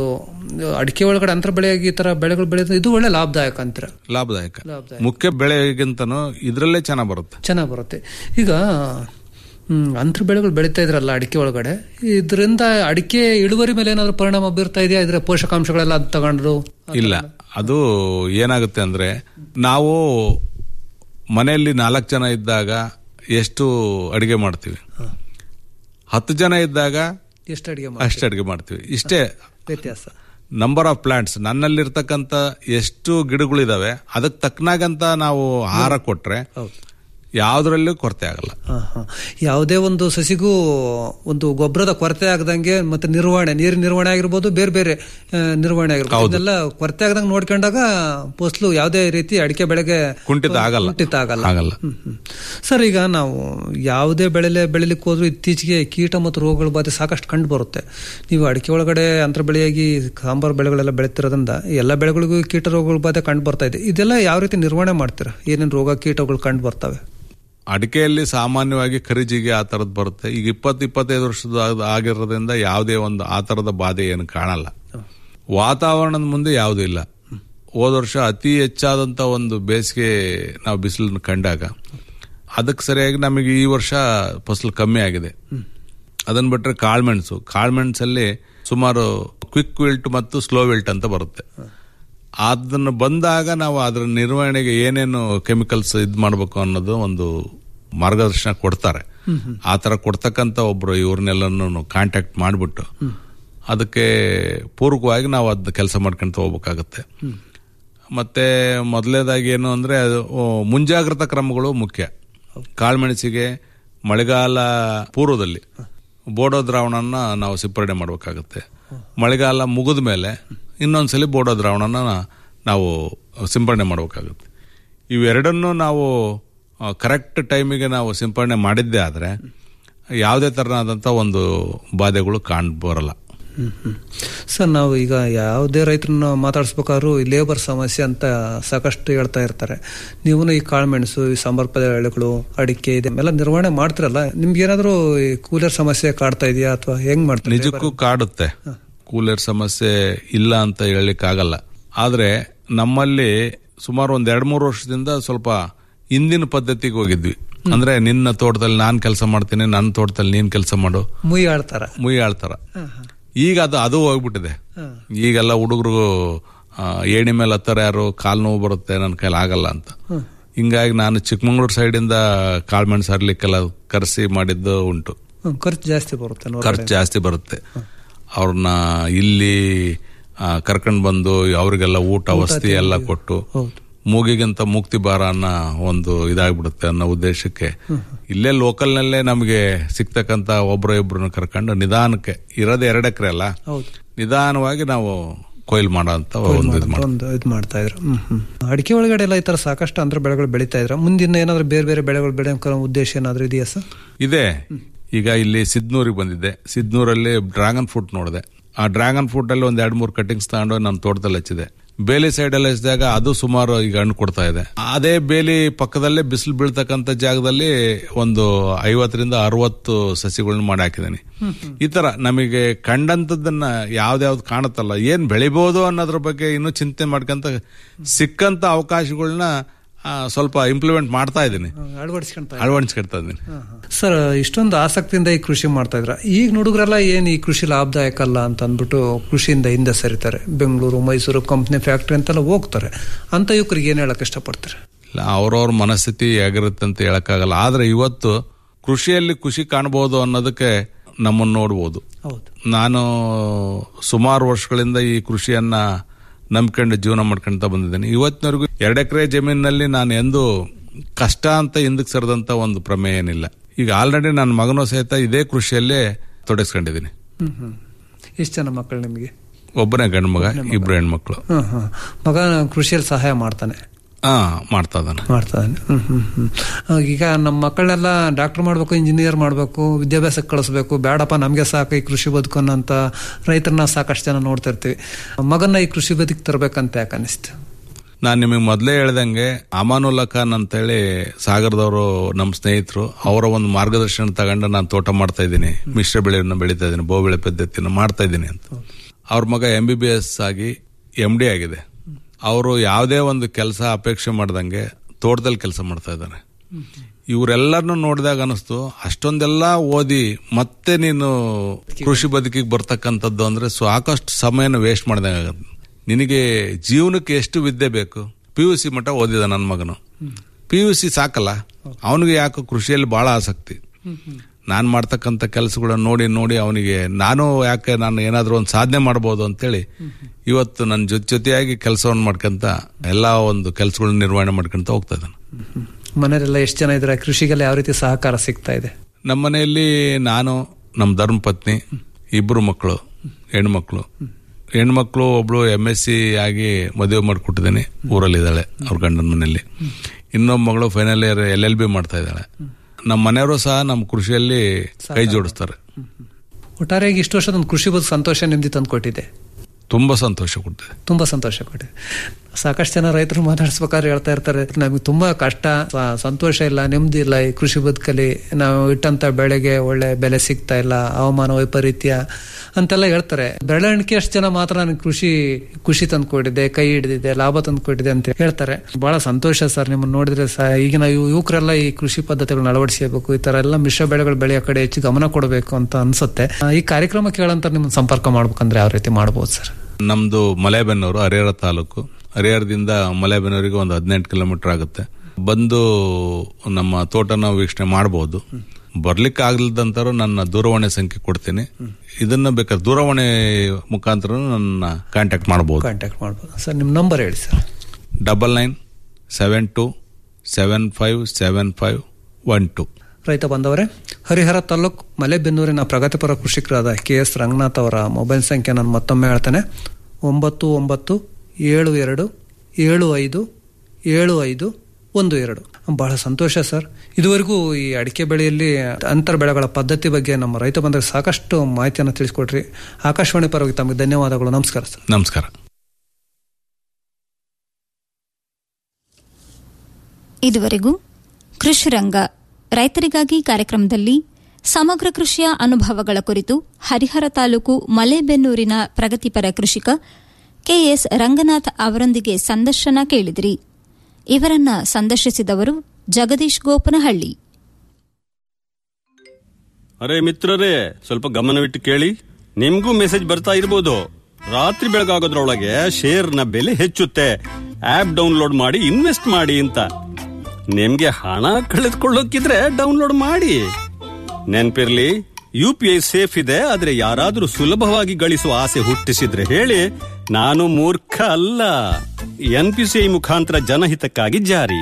ಅಡಿಕೆ ಒಳಗಡೆ ಅಂತರ ಬೆಳೆಯಾಗಿ ಈ ತರ ಬೆಳೆಗಳು ಬೆಳೆಯೋದು ಇದು ಒಳ್ಳೆ ಲಾಭದಾಯಕ ಅಂತೀರ ಲಾಭದಾಯಕ ಲಾಭದಾಯಕ ಮುಖ್ಯ ಬೆಳೆಗಿಂತನೂ ಇದರಲ್ಲೇ ಚೆನ್ನಾಗಿ ಬರುತ್ತೆ ಚೆನ್ನಾಗಿ ಬರುತ್ತೆ ಈಗ ಹ್ಮ್, ಅಂತರ ಬೆಳೆಗಳು ಬೆಳೀತಾ ಇದ್ರಲ್ಲ ಅಡಿಕೆ ಒಳಗಡೆ ಇದರಿಂದ ಅಡಿಕೆ ಇಳುವರಿ ಮೇಲೆ ಏನಾದ್ರು ಪರಿಣಾಮ ಬೀರ್ತಾ ಇದೆಯಾ ಇದ್ರ ಪೋಷಕಾಂಶಗಳೆಲ್ಲ ಅದ್ ತಗೊಂಡ್ರು ಇಲ್ಲ ಅದು ಏನಾಗುತ್ತೆ ಅಂದ್ರೆ ನಾವು ಮನೆಯಲ್ಲಿ ನಾಲ್ಕು ಜನ ಇದ್ದಾಗ ಎಷ್ಟು ಅಡಿಗೆ ಮಾಡ್ತೀವಿ ಹತ್ತು ಜನ ಇದ್ದಾಗ ಎಷ್ಟು ಅಡಿಗೆ ಮಾಡಿ ಅಷ್ಟು ಅಡಿಗೆ ಮಾಡ್ತೀವಿ ಇಷ್ಟೇ ವ್ಯತ್ಯಾಸ ನಂಬರ್ ಆಫ್ ಪ್ಲಾಂಟ್ಸ್ ನನ್ನಲ್ಲಿರ್ತಕ್ಕಂಥ ಎಷ್ಟು ಗಿಡಗಳಿದಾವೆ ಅದಕ್ಕೆ ತಕ್ಕನಾಗಂತ ನಾವು ಆಹಾರ ಕೊಟ್ರೆ ಹೌದು ಯಾವ್ದ್ರಲ್ಲೂ ಕೊರತೆ ಆಗಲ್ಲ ಹಾ, ಹಾ. ಯಾವುದೇ ಒಂದು ಸಸಿಗೂ ಒಂದು ಗೊಬ್ಬರದ ಕೊರತೆ ಆಗದಂಗೆ ಮತ್ತೆ ನಿರ್ವಹಣೆ ನೀರಿನ ನಿರ್ವಹಣೆ ಆಗಿರ್ಬೋದು ಬೇರೆ ಬೇರೆ ಆ, ನಿರ್ವಹಣೆ ಆಗಿರ್ಬೋದು ಇದೆಲ್ಲ ಕೊರತೆ ಆಗದಂಗೆ ನೋಡ್ಕೊಂಡಾಗ ಫಸಲು ಯಾವುದೇ ರೀತಿ ಅಡಿಕೆ ಬೆಳೆಗೆ ಕುಂಠಿತ ಆಗಲ್ಲ ಕುಂಠಿತ ಆಗಲ್ಲ ಆಗಲ್ಲ ಹ್ಮ್, ಹ್ಮ್. ಸರ್ ಈಗ ನಾವು ಯಾವುದೇ ಬೆಳೆಲೆ ಬೆಳಿಲಿಕ್ಕೆ ಹೋದ್ರೂ ಇತ್ತೀಚೆಗೆ ಕೀಟ ಮತ್ತು ರೋಗಗಳ ಬಾಧೆ ಸಾಕಷ್ಟು ಕಂಡು ಬರುತ್ತೆ ನೀವು ಅಡಿಕೆ ಒಳಗಡೆ ಅಂತರ ಬೆಳೆಯಾಗಿ ಸಾಂಬಾರು ಬೆಳೆಗಳೆಲ್ಲ ಬೆಳೀತಿರೋದ್ರಿಂದ ಎಲ್ಲ ಬೆಳೆಗಳಿಗೂ ಕೀಟ ರೋಗಗಳ ಬಾಧೆ ಕಂಡು ಬರ್ತಾ ಇದೆ ಇದೆಲ್ಲ ಯಾವ ರೀತಿ ನಿರ್ವಹಣೆ ಮಾಡ್ತೀರಾ ಏನೇನು ರೋಗ ಕೀಟಗಳು ಕಂಡು ಬರ್ತವೆ ಅಡಿಕೆಯಲ್ಲಿ ಸಾಮಾನ್ಯವಾಗಿ ಖರೀಜಿಗೆ ಆ ಥರದ್ದು ಬರುತ್ತೆ ಈಗ ಇಪ್ಪತ್ತು ಇಪ್ಪತ್ತೈದು ವರ್ಷದ ಆಗ್- ಆಗಿರೋದ್ರಿಂದ ಯಾವುದೇ ಒಂದು ಆ ಥರದ ಬಾಧೆ ಏನು ಕಾಣಲ್ಲ ವಾತಾವರಣದ ಮುಂದೆ ಯಾವುದೂ ಇಲ್ಲ ಹೋದ ವರ್ಷ ಅತಿ ಹೆಚ್ಚಾದಂಥ ಒಂದು ಬೇಸಿಗೆ ನಾವು ಬಿಸಿಲನ್ನು ಕಂಡಾಗ ಅದಕ್ಕೆ ಸರಿಯಾಗಿ ನಮಗೆ ಈ ವರ್ಷ ಫಸಲು ಕಮ್ಮಿ ಆಗಿದೆ ಅದನ್ನು ಬಿಟ್ಟರೆ ಕಾಳ್ಮೆಣಸು ಕಾಳ್ಮೆಣಸಲ್ಲಿ ಸುಮಾರು ಕ್ವಿಕ್ ವಿಲ್ಟ್ ಮತ್ತು ಸ್ಲೋ ವಿಲ್ಟ್ ಅಂತ ಬರುತ್ತೆ ಅದನ್ನು ಬಂದಾಗ ನಾವು ಅದರ ನಿರ್ವಹಣೆಗೆ ಏನೇನು ಕೆಮಿಕಲ್ಸ್ ಇದು ಮಾಡಬೇಕು ಅನ್ನೋದು ಒಂದು ಮಾರ್ಗದರ್ಶನ ಕೊಡ್ತಾರೆ ಆ ಥರ ಕೊಡ್ತಕ್ಕಂಥ ಒಬ್ರು ಇವ್ರನ್ನೆಲ್ಲನೂ ಕಾಂಟ್ಯಾಕ್ಟ್ ಮಾಡಿಬಿಟ್ಟು ಅದಕ್ಕೆ ಪೂರ್ವಕವಾಗಿ ನಾವು ಅದನ್ನ ಕೆಲಸ ಮಾಡ್ಕೊಂತ ಹೋಗ್ಬೇಕಾಗತ್ತೆ ಮತ್ತೆ ಮೊದಲನೇದಾಗಿ ಏನು ಅಂದ್ರೆ ಅದು ಓ, ಮುಂಜಾಗ್ರತಾ ಕ್ರಮಗಳು ಮುಖ್ಯ ಕಾಳುಮೆಣಸಿಗೆ ಮಳೆಗಾಲ ಪೂರ್ವದಲ್ಲಿ ಬೋಡೋ ದ್ರಾವಣನ ನಾವು ಸಿಂಪರಣೆ ಮಾಡಬೇಕಾಗತ್ತೆ ಮಳೆಗಾಲ ಮುಗಿದ ಮೇಲೆ ಇನ್ನೊಂದ್ಸಲಿ ಬೋಡೋ ದ್ರಾವಣನ ನಾವು ಸಿಂಪರಣೆ ಮಾಡಬೇಕಾಗುತ್ತೆ ಇವೆರಡನ್ನೂ ನಾವು ಕರೆಕ್ಟ್ ಟೈಮಿಗೆ ನಾವು ಸಿಂಪರಣೆ ಮಾಡಿದ್ದೇ ಆದರೆ ಯಾವುದೇ ಥರನಾದಂಥ ಒಂದು ಬಾಧೆಗಳು ಕಾಣ್ ಬರಲ್ಲ ಹ್ಮ್, ಹ್ಮ್. ಸರ್ ನಾವು ಈಗ ಯಾವುದೇ ರೈತರನ್ನ ಮಾತಾಡಿಸ್ಬೇಕಾದ್ರೂ ಈ ಲೇಬರ್ ಸಮಸ್ಯೆ ಅಂತ ಸಾಕಷ್ಟು ಹೇಳ್ತಾ ಇರ್ತಾರೆ ನೀವು ಈ ಕಾಳುಮೆಣಸು ಈ ಸಾಂಬಾರ್ ಪದಾರ್ಥಗಳು ಅಡಿಕೆ ಇದೆಲ್ಲ ನಿರ್ವಹಣೆ ಮಾಡ್ತಿರಲ್ಲ ನಿಮ್ಗೆ ಏನಾದರೂ ಈ ಕೂಲರ್ ಸಮಸ್ಯೆ ಕಾಡ್ತಾ ಇದೆಯಾ ಅಥವಾ ಹೆಂಗ್ ಮಾಡ್ತೀರಿ ನಿಜಕ್ಕೂ ಕಾಡುತ್ತೆ ಕೂಲರ್ ಸಮಸ್ಯೆ ಇಲ್ಲ ಅಂತ ಹೇಳಲಿಕ್ಕಾಗಲ್ಲ ಆದ್ರೆ ನಮ್ಮಲ್ಲಿ ಸುಮಾರು ಒಂದ್ ಎರಡ್ ಮೂರು ವರ್ಷದಿಂದ ಸ್ವಲ್ಪ ಹಿಂದಿನ ಪದ್ಧತಿಗೆ ಹೋಗಿದ್ವಿ ಅಂದ್ರೆ ನಿನ್ನ ತೋಟದಲ್ಲಿ ನಾನ್ ಕೆಲಸ ಮಾಡ್ತೀನಿ ನನ್ನ ತೋಟದಲ್ಲಿ ನೀನ್ ಕೆಲಸ ಮಾಡು ಮುಯಿ ಆಡ್ತಾರ ಮುಯಿ ಆಳ್ತಾರ ಈಗ ಅದು ಅದು ಹೋಗ್ಬಿಟ್ಟಿದೆ ಈಗೆಲ್ಲ ಹುಡುಗರು ಏಣಿ ಮೇಲೆ ಹತ್ತಾರ ಯಾರು ಕಾಲ್ ನೋವು ಬರುತ್ತೆ ನನ್ನ ಕೈಲಿ ಆಗಲ್ಲ ಅಂತ ಹಿಂಗಾಗಿ ನಾನು ಚಿಕ್ಕಮಂಗ್ಳೂರು ಸೈಡಿಂದ ಕಾಳ್ಮೆಣಸು ಹರ್ಲಿಕ್ಕೆಲ್ಲ ಕರೆಸಿ ಮಾಡಿದ್ದು ಉಂಟು ಹ್ಮ್, ಖರ್ಚು ಜಾಸ್ತಿ ಬರುತ್ತೆ ನೋಡಿ ಖರ್ಚು ಜಾಸ್ತಿ ಬರುತ್ತೆ ಅವ್ರನ್ನ ಇಲ್ಲಿ ಕರ್ಕೊಂಡು ಬಂದು ಅವರಿಗೆಲ್ಲ ಊಟ ವಸತಿ ಎಲ್ಲ ಕೊಟ್ಟು ಹೌದು ಮೂಗಿಗಿಂತ ಮುಕ್ತಿ ಬಾರ ಅನ್ನೋ ಒಂದು ಇದಾಗ್ಬಿಡುತ್ತೆ ಅನ್ನೋ ಉದ್ದೇಶಕ್ಕೆ ಇಲ್ಲೇ ಲೋಕಲ್ನಲ್ಲೇ ನಮಗೆ ಸಿಗ್ತಕ್ಕಂತ ಒಬ್ರು ಇಬ್ರನ್ನ ಕರ್ಕೊಂಡು ನಿಧಾನಕ್ಕೆ ಇರೋದೇ ಎರಡು ಎಕರೆ ಅಲ್ಲ ಹೌದು ನಿಧಾನವಾಗಿ ನಾವು ಕೊಯ್ಲು ಮಾಡೋ ಅಂತ ಒಂದು ಇದು ಮಾಡಿ ಒಂದು ಇದು ಮಾಡ್ತಾ ಇದ್ರು ಹ್ಮ್ ಹ್ಮ್ ಅಡಿಕೆ ಒಳಗಡೆ ಎಲ್ಲ ಈ ತರ ಸಾಕಷ್ಟು ಅಂತರ ಬೆಳೆಗಳು ಬೆಳೀತಾ ಇದ್ರ ಮುಂದಿನ ಏನಾದ್ರು ಬೇರೆ ಬೇರೆ ಬೆಳೆಗಳು ಬೆಳೆಯೋ ಉದ್ದೇಶ ಏನಾದ್ರು ಇದೆಯಾ ಸರ್ ಇದೆ ಈಗ ಇಲ್ಲಿ ಸಿದ್ನೂರಿಗೆ ಬಂದಿದ್ದೆ ಸಿದ್ನೂರಲ್ಲಿ ಡ್ರ್ಯಾಗನ್ ಫ್ರೂಟ್ ನೋಡಿದೆ ಆ ಡ್ರ್ಯಾಗನ್ ಫ್ರೂಟ್ ಅಲ್ಲಿ ಒಂದ್ ಎರಡ್ ಮೂರು ಕಟಿಂಗ್ಸ್ ತಗೊಂಡು ನನ್ನ ತೋಟದಲ್ಲಿ ಹಚ್ಚಿದೆ ಬೇಲಿ ಸೈಡ್ ಅಲ್ಲಿ ಹಚ್ಚಿದಾಗ ಅದು ಸುಮಾರು ಈಗ ಹಣ್ಣು ಕೊಡ್ತಾ ಇದೆ ಅದೇ ಬೇಲಿ ಪಕ್ಕದಲ್ಲೇ ಬಿಸಿಲು ಬೀಳ್ತಕ್ಕಂಥ ಜಾಗದಲ್ಲಿ ಒಂದು ಐವತ್ತರಿಂದ ಅರವತ್ತು ಸಸಿಗಳನ್ನ ಮಾಡಿ ಹಾಕಿದ್ದೀನಿ ಈ ತರ ನಮಗೆ ಕಂಡಂತದ್ದನ್ನ ಯಾವ್ದಾವ್ದು ಕಾಣುತ್ತಲ್ಲ ಏನ್ ಬೆಳಿಬಹುದು ಅನ್ನೋದ್ರ ಬಗ್ಗೆ ಇನ್ನೂ ಚಿಂತೆ ಮಾಡ್ಕೊಂತ ಸಿಕ್ಕಂತ ಅವಕಾಶಗಳನ್ನ ಆ, ಸ್ವಲ್ಪ ಇಂಪ್ಲಿಮೆಂಟ್ ಮಾಡ್ತಾ ಇದ್ದೀನಿ ಅಳವಡಿಸ್ಕೊಂತ ಅಳವಡಿಸ್ಕೊಳ್ತಾ ಇದ್ದೀನಿ ಸರ್ ಇಷ್ಟೊಂದು ಆಸಕ್ತಿಯಿಂದ ಈ ಕೃಷಿ ಮಾಡ್ತಾ ಇದ್ರ ಈಗ ಹುಡುಗರೆಲ್ಲ ಏನ್ ಈ ಕೃಷಿ ಲಾಭದಾಯಕ ಅಲ್ಲ ಅಂತ ಅಂದ್ಬಿಟ್ಟು ಕೃಷಿಯಿಂದ ಹಿಂದೆ ಸರಿತಾರೆ ಬೆಂಗಳೂರು ಮೈಸೂರು ಕಂಪ್ನಿ ಫ್ಯಾಕ್ಟ್ರಿ ಅಂತೆಲ್ಲ ಹೋಗ್ತಾರೆ ಅಂತ ಯುವಕರಿಗೆ ಏನ್ ಹೇಳಕ್ ಇಷ್ಟಪಡ್ತಾರೆ ಇಲ್ಲ ಅವ್ರವ್ರ ಮನಸ್ಥಿತಿ ಹೇಗಿರುತ್ತೆ ಅಂತ ಹೇಳಕ್ಕಾಗಲ್ಲ ಆದ್ರೆ ಇವತ್ತು ಕೃಷಿಯಲ್ಲಿ ಖುಷಿ ಕಾಣಬಹುದು ಅನ್ನೋದಕ್ಕೆ ನಮ್ಮನ್ನು ನೋಡ್ಬೋದು ಹೌದು ನಾನು ಸುಮಾರು ವರ್ಷಗಳಿಂದ ಈ ಕೃಷಿಯನ್ನ ನಂಬ್ಕೊಂಡು ಜೀವನ ಮಾಡ್ಕೊಂತ ಬಂದಿದ್ದೇನೆ ಇವತ್ತಿನವರೆಗೂ ಎರಡು ಎಕರೆ ಜಮೀನಿನಲ್ಲಿ ನಾನು ಎಂದು ಕಷ್ಟ ಅಂತ ಹಿಂದಕ್ಕೆ ಸರಿದಂತ ಒಂದು ಪ್ರಮೇಯ ಏನಿಲ್ಲ ಈಗ ಆಲ್ರೆಡಿ ನನ್ನ ಮಗನೂ ಸಹಿತ ಇದೇ ಕೃಷಿಯಲ್ಲೇ ತೊಡಗಿಸ್ಕೊಂಡಿದ್ದೀನಿ ಹ್ಮ್ ಹ್ಮ್ ಎಷ್ಟು ಜನ ಮಕ್ಕಳು ನಿಮಗೆ ಒಬ್ಬನೇ ಗಂಡು ಮಗ ಇಬ್ರು ಹೆಣ್ಮಕ್ಳು ಹ್ಮ್ ಹ್ಮ್ ಮಗ ಕೃಷಿಯಲ್ಲಿ ಸಹಾಯ ಮಾಡ್ತಾನೆ ಹಾ ಮಾಡ್ತಾ ಇದ್ದಾನೆ ಮಾಡ್ತಾನೆ ಹ್ಮ್ ಹ್ಮ್ ಹ್ಮ್ ಆ, ಈಗ ನಮ್ಮ ಮಕ್ಕಳನ್ನೆಲ್ಲ ಡಾಕ್ಟರ್ ಮಾಡ್ಬೇಕು ಇಂಜಿನಿಯರ್ ಮಾಡ್ಬೇಕು ವಿದ್ಯಾಭ್ಯಾಸಕ್ಕೆ ಕಳಿಸ್ಬೇಕು ಬೇಡಪ್ಪ ನಮಗೆ ಸಾಕು ಈ ಕೃಷಿ ಬದುಕನ್ನಂತ ರೈತರನ್ನ ಸಾಕಷ್ಟು ಜನ ನೋಡ್ತಾ ಇರ್ತೀವಿ ಮಗನ್ನ ಈ ಕೃಷಿ ಬದುಕಿಗೆ ತರಬೇಕಂತ ಯಾಕೆ ಅನಿಸ್ತು ನಾನು ನಿಮಗೆ ಮೊದಲೇ ಹೇಳ್ದಂಗೆ ಅಮಾನುಲ್ಲಾ ಖಾನ್ ಅಂತೇಳಿ ಸಾಗರದವರು ನಮ್ಮ ಸ್ನೇಹಿತರು ಅವರ ಒಂದು ಮಾರ್ಗದರ್ಶನ ತಗೊಂಡು ನಾನು ತೋಟ ಮಾಡ್ತಾ ಇದ್ದೀನಿ ಮಿಶ್ರ ಬೆಳೆಯನ್ನು ಬೆಳೀತಾ ಇದ್ದೀನಿ ಬಹುಬೆಳೆ ಪದ್ಧತಿಯನ್ನು ಮಾಡ್ತಾ ಇದ್ದೀನಿ ಅಂತ ಅವ್ರ ಮಗ ಎಂ ಬಿ ಬಿ ಎಸ್ ಆಗಿ ಎಂ ಡಿ ಆಗಿದೆ ಅವರು ಯಾವುದೇ ಒಂದು ಕೆಲಸ ಅಪೇಕ್ಷೆ ಮಾಡ್ದಂಗೆ ತೋಟದಲ್ಲಿ ಕೆಲಸ ಮಾಡ್ತಾ ಇದ್ದಾರೆ ಇವರೆಲ್ಲರನ್ನು ನೋಡಿದಾಗ ಅನಿಸ್ತು ಅಷ್ಟೊಂದೆಲ್ಲ ಓದಿ ಮತ್ತೆ ನೀನು ಕೃಷಿ ಬದುಕಿಗೆ ಬರ್ತಕ್ಕಂಥದ್ದು ಅಂದ್ರೆ ಸಾಕಷ್ಟು ಸಮಯನ ವೇಸ್ಟ್ ಮಾಡ್ದಂಗೆ ಆಗತ್ತೆ ನಿನಗೆ ಜೀವನಕ್ಕೆ ಎಷ್ಟು ವಿದ್ಯೆ ಬೇಕು ಪಿ ಯು ಸಿ ಮಟ್ಟ ಓದಿದ ನನ್ನ ಮಗನು ಪಿ ಯು ಸಿ ಸಾಕಲ್ಲ ಅವನಿಗೆ ಯಾಕೆ ಕೃಷಿಯಲ್ಲಿ ಬಹಳ ಆಸಕ್ತಿ ನಾನು ಮಾಡ್ತಕ್ಕಂಥ ಕೆಲಸಗಳನ್ನ ನೋಡಿ ನೋಡಿ ಅವನಿಗೆ ನಾನು ಯಾಕೆ ನಾನು ಏನಾದರೂ ಒಂದು ಸಾಧನೆ ಮಾಡ್ಬೋದು ಅಂತೇಳಿ ಇವತ್ತು ನನ್ನ ಜೊತೆ ಜೊತೆಯಾಗಿ ಕೆಲಸವನ್ನು ಮಾಡ್ಕೊಂತ ಎಲ್ಲ ಒಂದು ಕೆಲಸಗಳನ್ನ ನಿರ್ವಹಣೆ ಮಾಡ್ಕೊಂತ ಹೋಗ್ತಾ ಇದ್ದಾನೆ ಮನೆಯಲ್ಲೆಲ್ಲ ಎಷ್ಟು ಜನ ಇದ್ರೆ ಕೃಷಿಗೆಲ್ಲ ಯಾವ ರೀತಿ ಸಹಕಾರ ಸಿಗ್ತಾ ಇದೆ ನಮ್ಮ ಮನೆಯಲ್ಲಿ ನಾನು ನಮ್ಮ ಧರ್ಮಪತ್ನಿ ಇಬ್ಬರು ಮಕ್ಕಳು ಹೆಣ್ಮಕ್ಳು ಹೆಣ್ಮಕ್ಳು ಒಬ್ಳು ಎಂ ಎಸ್ ಸಿ ಆಗಿ ಮದುವೆ ಮಾಡಿಕೊಟ್ಟಿದ್ದೀನಿ ಊರಲ್ಲಿದ್ದಾಳೆ ಅವ್ರ ಗಂಡನ ಮನೆಯಲ್ಲಿ ಇನ್ನೊಬ್ಬ ಮಗಳು final year L L B ಮಾಡ್ತಾ ಇದ್ದಾಳೆ ನಮ್ಮ ಮನೆಯವರು ಸಹ ನಮ್ಮ ಕೃಷಿಯಲ್ಲಿ ಕೈ ಜೋಡಿಸ್ತಾರೆ ಒಟ್ಟಾರೆಯಾಗಿ ಇಷ್ಟು ವರ್ಷದ ಒಂದು ಕೃಷಿ ಬದುಕು ಸಂತೋಷ ನೆಮ್ಮದಿ ತಂದು ಕೊಟ್ಟಿದೆ ತುಂಬಾ ಸಂತೋಷ ಕೊಡ್ತಿದೆ ತುಂಬಾ ಸಂತೋಷ ಕೊಟ್ಟಿದೆ ಸಾಕಷ್ಟು ಜನ ರೈತರು ಮಾತಾಡಿಸ್ಬೇಕಾದ್ರೆ ಹೇಳ್ತಾ ಇರ್ತಾರೆ ನಮಗೆ ತುಂಬಾ ಕಷ್ಟ ಸ- ಸಂತೋಷ ಇಲ್ಲ ನೆಮ್ಮದಿ ಇಲ್ಲ ಈ ಕೃಷಿ ಬದುಕಲ್ಲಿ ನಾವು ಇಟ್ಟಂತ ಬೆಳೆಗೆ ಒಳ್ಳೆ ಬೆಲೆ ಸಿಗ್ತಾ ಇಲ್ಲ ಹವಾಮಾನ ವೈಪರೀತ್ಯ ಅಂತೆಲ್ಲ ಹೇಳ್ತಾರೆ ಬೆಳವಣಿಗೆ ಅಷ್ಟು ಜನ ಮಾತ್ರ ನನಗೆ ಕೃಷಿ ಖುಷಿ ತಂದ್ಕೊಟ್ಟಿದೆ ಕೈ ಹಿಡಿದಿದೆ ಲಾಭ ತಂದ್ಕೊಟ್ಟಿದೆ ಅಂತ ಹೇಳ್ತಾರೆ ಬಹಳ ಸಂತೋಷ ಸರ್ ನಿಮ್ಮನ್ನ ನೋಡಿದ್ರೆ ಸಹ ಈಗಿನ ಯು- ಯುವಕರೆಲ್ಲ ಈ ಕೃಷಿ ಪದ್ಧತಿಗಳನ್ನ ಅಳವಡಿಸಬೇಕು ಈ ತರ ಎಲ್ಲ ಮಿಶ್ರ ಬೆಳೆಗಳು ಬೆಳೆಯೋ ಕಡೆ ಹೆಚ್ಚು ಗಮನ ಕೊಡಬೇಕು ಅಂತ ಅನ್ಸುತ್ತೆ ಆ, ಈ ಕಾರ್ಯಕ್ರಮ ಕೇಳಂತ ನಿಮ್ಮನ್ನ ಸಂಪರ್ಕ ಮಾಡ್ಬೇಕಂದ್ರೆ ಯಾವ ರೀತಿ ಮಾಡ್ಬೋದು ಸರ್ ನಮ್ದು ಮಲೆಬೆನ್ನೂರು ಹರಿಹರ ತಾಲೂಕು ಹರಿಹರದಿಂದ ಮಲೆಬೆನ್ನೂರಿಗೆ ಒಂದು ಹದಿನೆಂಟು ಕಿಲೋಮೀಟರ್ ಆಗುತ್ತೆ ಬಂದು ನಮ್ಮ ತೋಟನ ವೀಕ್ಷಣೆ ಮಾಡಬಹುದು ಬರ್ಲಿಕ್ಕೆ ಆಗ್ಲಿದ್ದಂತಾರು ನನ್ನ ದೂರವಾಣಿ ಸಂಖ್ಯೆ ಕೊಡ್ತೀನಿ ಇದನ್ನ ಬೇಕಾದ್ರೆ ದೂರವಾಣಿ ಮುಖಾಂತರ ನನ್ನ ಕಾಂಟ್ಯಾಕ್ಟ್ ಮಾಡಬಹುದು ಕಾಂಟ್ಯಾಕ್ಟ್ ಮಾಡ್ಬೋದು ಸರ್ ನಿಮ್ಮ ನಂಬರ್ ಹೇಳಿ sir double nine seven two seven five seven five one two ರೈತ ಬಂದವರೇ ಹರಿಹರ ತಾಲೂಕ್ ಮಲೆಬೆನ್ನೂರಿನ ಪ್ರಗತಿಪರ ಕೃಷಿಕರಾದ ಕೆ ಎಸ್ ರಂಗನಾಥ್ ಅವರ ಮೊಬೈಲ್ ಸಂಖ್ಯೆ ನಾನು ಮತ್ತೊಮ್ಮೆ ಹೇಳ್ತೇನೆ ಒಂಬತ್ತು ಒಂಬತ್ತು ಏಳು ಎರಡು ಏಳು ಐದು ಏಳು ಐದು ಒಂದು ಎರಡು ಬಹಳ ಸಂತೋಷ ಸರ್ ಇದುವರೆಗೂ ಈ ಅಡಿಕೆ ಬೆಳೆಯಲ್ಲಿ ಅಂತರ ಬೆಳೆಗಳ ಪದ್ಧತಿ ಬಗ್ಗೆ ನಮ್ಮ ರೈತ ಬಂದಾಗ ಸಾಕಷ್ಟು ಮಾಹಿತಿಯನ್ನು ತಿಳಿಸ್ಕೊಟ್ರಿ ಆಕಾಶವಾಣಿ ಪರವಾಗಿ ತಮಗೆ ಧನ್ಯವಾದಗಳು ನಮಸ್ಕಾರ ಸರ್ ನಮಸ್ಕಾರ ಇದುವರೆಗೂ ಕೃಷಿ ರಂಗ ರೈತರಿಗಾಗಿ ಕಾರ್ಯಕ್ರಮದಲ್ಲಿ ಸಮಗ್ರ ಕೃಷಿಯ ಅನುಭವಗಳ ಕುರಿತು ಹರಿಹರ ತಾಲೂಕು ಮಲೆಬೆನ್ನೂರಿನ ಪ್ರಗತಿಪರ ಕೃಷಿಕ ಕೆಎಸ್ ರಂಗನಾಥ್ ಅವರೊಂದಿಗೆ ಸಂದರ್ಶನ ಕೇಳಿದಿರಿ ಇವರನ್ನ ಸಂದರ್ಶಿಸಿದವರು ಜಗದೀಶ್ ಗೋಪನಹಳ್ಳಿ ಅರೆ ಮಿತ್ರರೇ ಸ್ವಲ್ಪ ಗಮನವಿಟ್ಟು ಕೇಳಿ ನಿಮ್ಗೂ ಮೆಸೇಜ್ ಬರ್ತಾ ಇರ್ಬೋದು ರಾತ್ರಿ ಬೆಳಗಾಗೋದ್ರೊಳಗೆ ಶೇರ್ನ ಬೆಲೆ ಹೆಚ್ಚುತ್ತೆ ಆಪ್ ಡೌನ್ಲೋಡ್ ಮಾಡಿ ಇನ್ವೆಸ್ಟ್ ಮಾಡಿ ಅಂತ ನಿಮ್ಗೆ ಹಣ ಕಳೆದುಕೊಳ್ಳೋಕಿದ್ರೆ ಡೌನ್ಲೋಡ್ ಮಾಡಿ ನೆನ್ಪಿರ್ಲಿ ಯು ಪಿ ಐ ಸೇಫ್ ಇದೆ ಆದ್ರೆ ಯಾರಾದ್ರೂ ಸುಲಭವಾಗಿ ಗಳಿಸುವ ಆಸೆ ಹುಟ್ಟಿಸಿದ್ರೆ ಹೇಳಿ ನಾನು ಮೂರ್ಖ ಅಲ್ಲ ಎನ್ ಪಿ ಸಿ ಐ ಮುಖಾಂತರ ಜನಹಿತಕ್ಕಾಗಿ ಜಾರಿ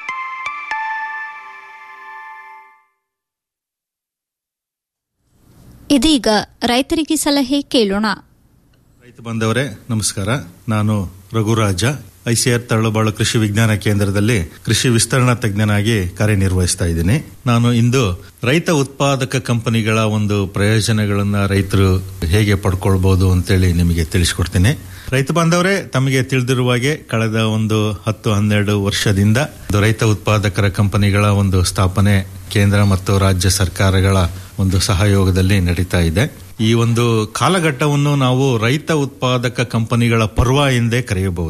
ಇದೀಗ ರೈತರಿಗೆ ಸಲಹೆ ಕೇಳೋಣ ರೈತ ಬಂದವರೇ ನಮಸ್ಕಾರ ನಾನು ರಘುರಾಜ ಐಸಿಆರ್ ತರಳುಬಾಳು ಕೃಷಿ ವಿಜ್ಞಾನ ಕೇಂದ್ರದಲ್ಲಿ ಕೃಷಿ ವಿಸ್ತರಣಾ ತಜ್ಞನಾಗಿ ಕಾರ್ಯನಿರ್ವಹಿಸ್ತಾ ಇದ್ದೀನಿ ನಾನು ಇಂದು ರೈತ ಉತ್ಪಾದಕ ಕಂಪನಿಗಳ ಒಂದು ಪ್ರಯೋಜನಗಳನ್ನ ರೈತರು ಹೇಗೆ ಪಡ್ಕೊಳ್ಬಹುದು ಅಂತೇಳಿ ನಿಮಗೆ ತಿಳಿಸ್ಕೊಡ್ತೀನಿ ರೈತ ಬಾಂಧವರೇ ತಮಗೆ ತಿಳಿದಿರುವ ಹಾಗೆ ಕಳೆದ ಒಂದು ಹತ್ತು ಹನ್ನೆರಡು ವರ್ಷದಿಂದ ಒಂದು ರೈತ ಉತ್ಪಾದಕರ ಕಂಪನಿಗಳ ಒಂದು ಸ್ಥಾಪನೆ ಕೇಂದ್ರ ಮತ್ತು ರಾಜ್ಯ ಸರ್ಕಾರಗಳ ಒಂದು ಸಹಯೋಗದಲ್ಲಿ ನಡೀತಾ ಇದೆ ಈ ಒಂದು ಕಾಲಘಟ್ಟವನ್ನು ನಾವು ರೈತ ಉತ್ಪಾದಕ ಕಂಪನಿಗಳ ಪರ್ವ ಎಂದೇ ಕರೆಯಬಹುದು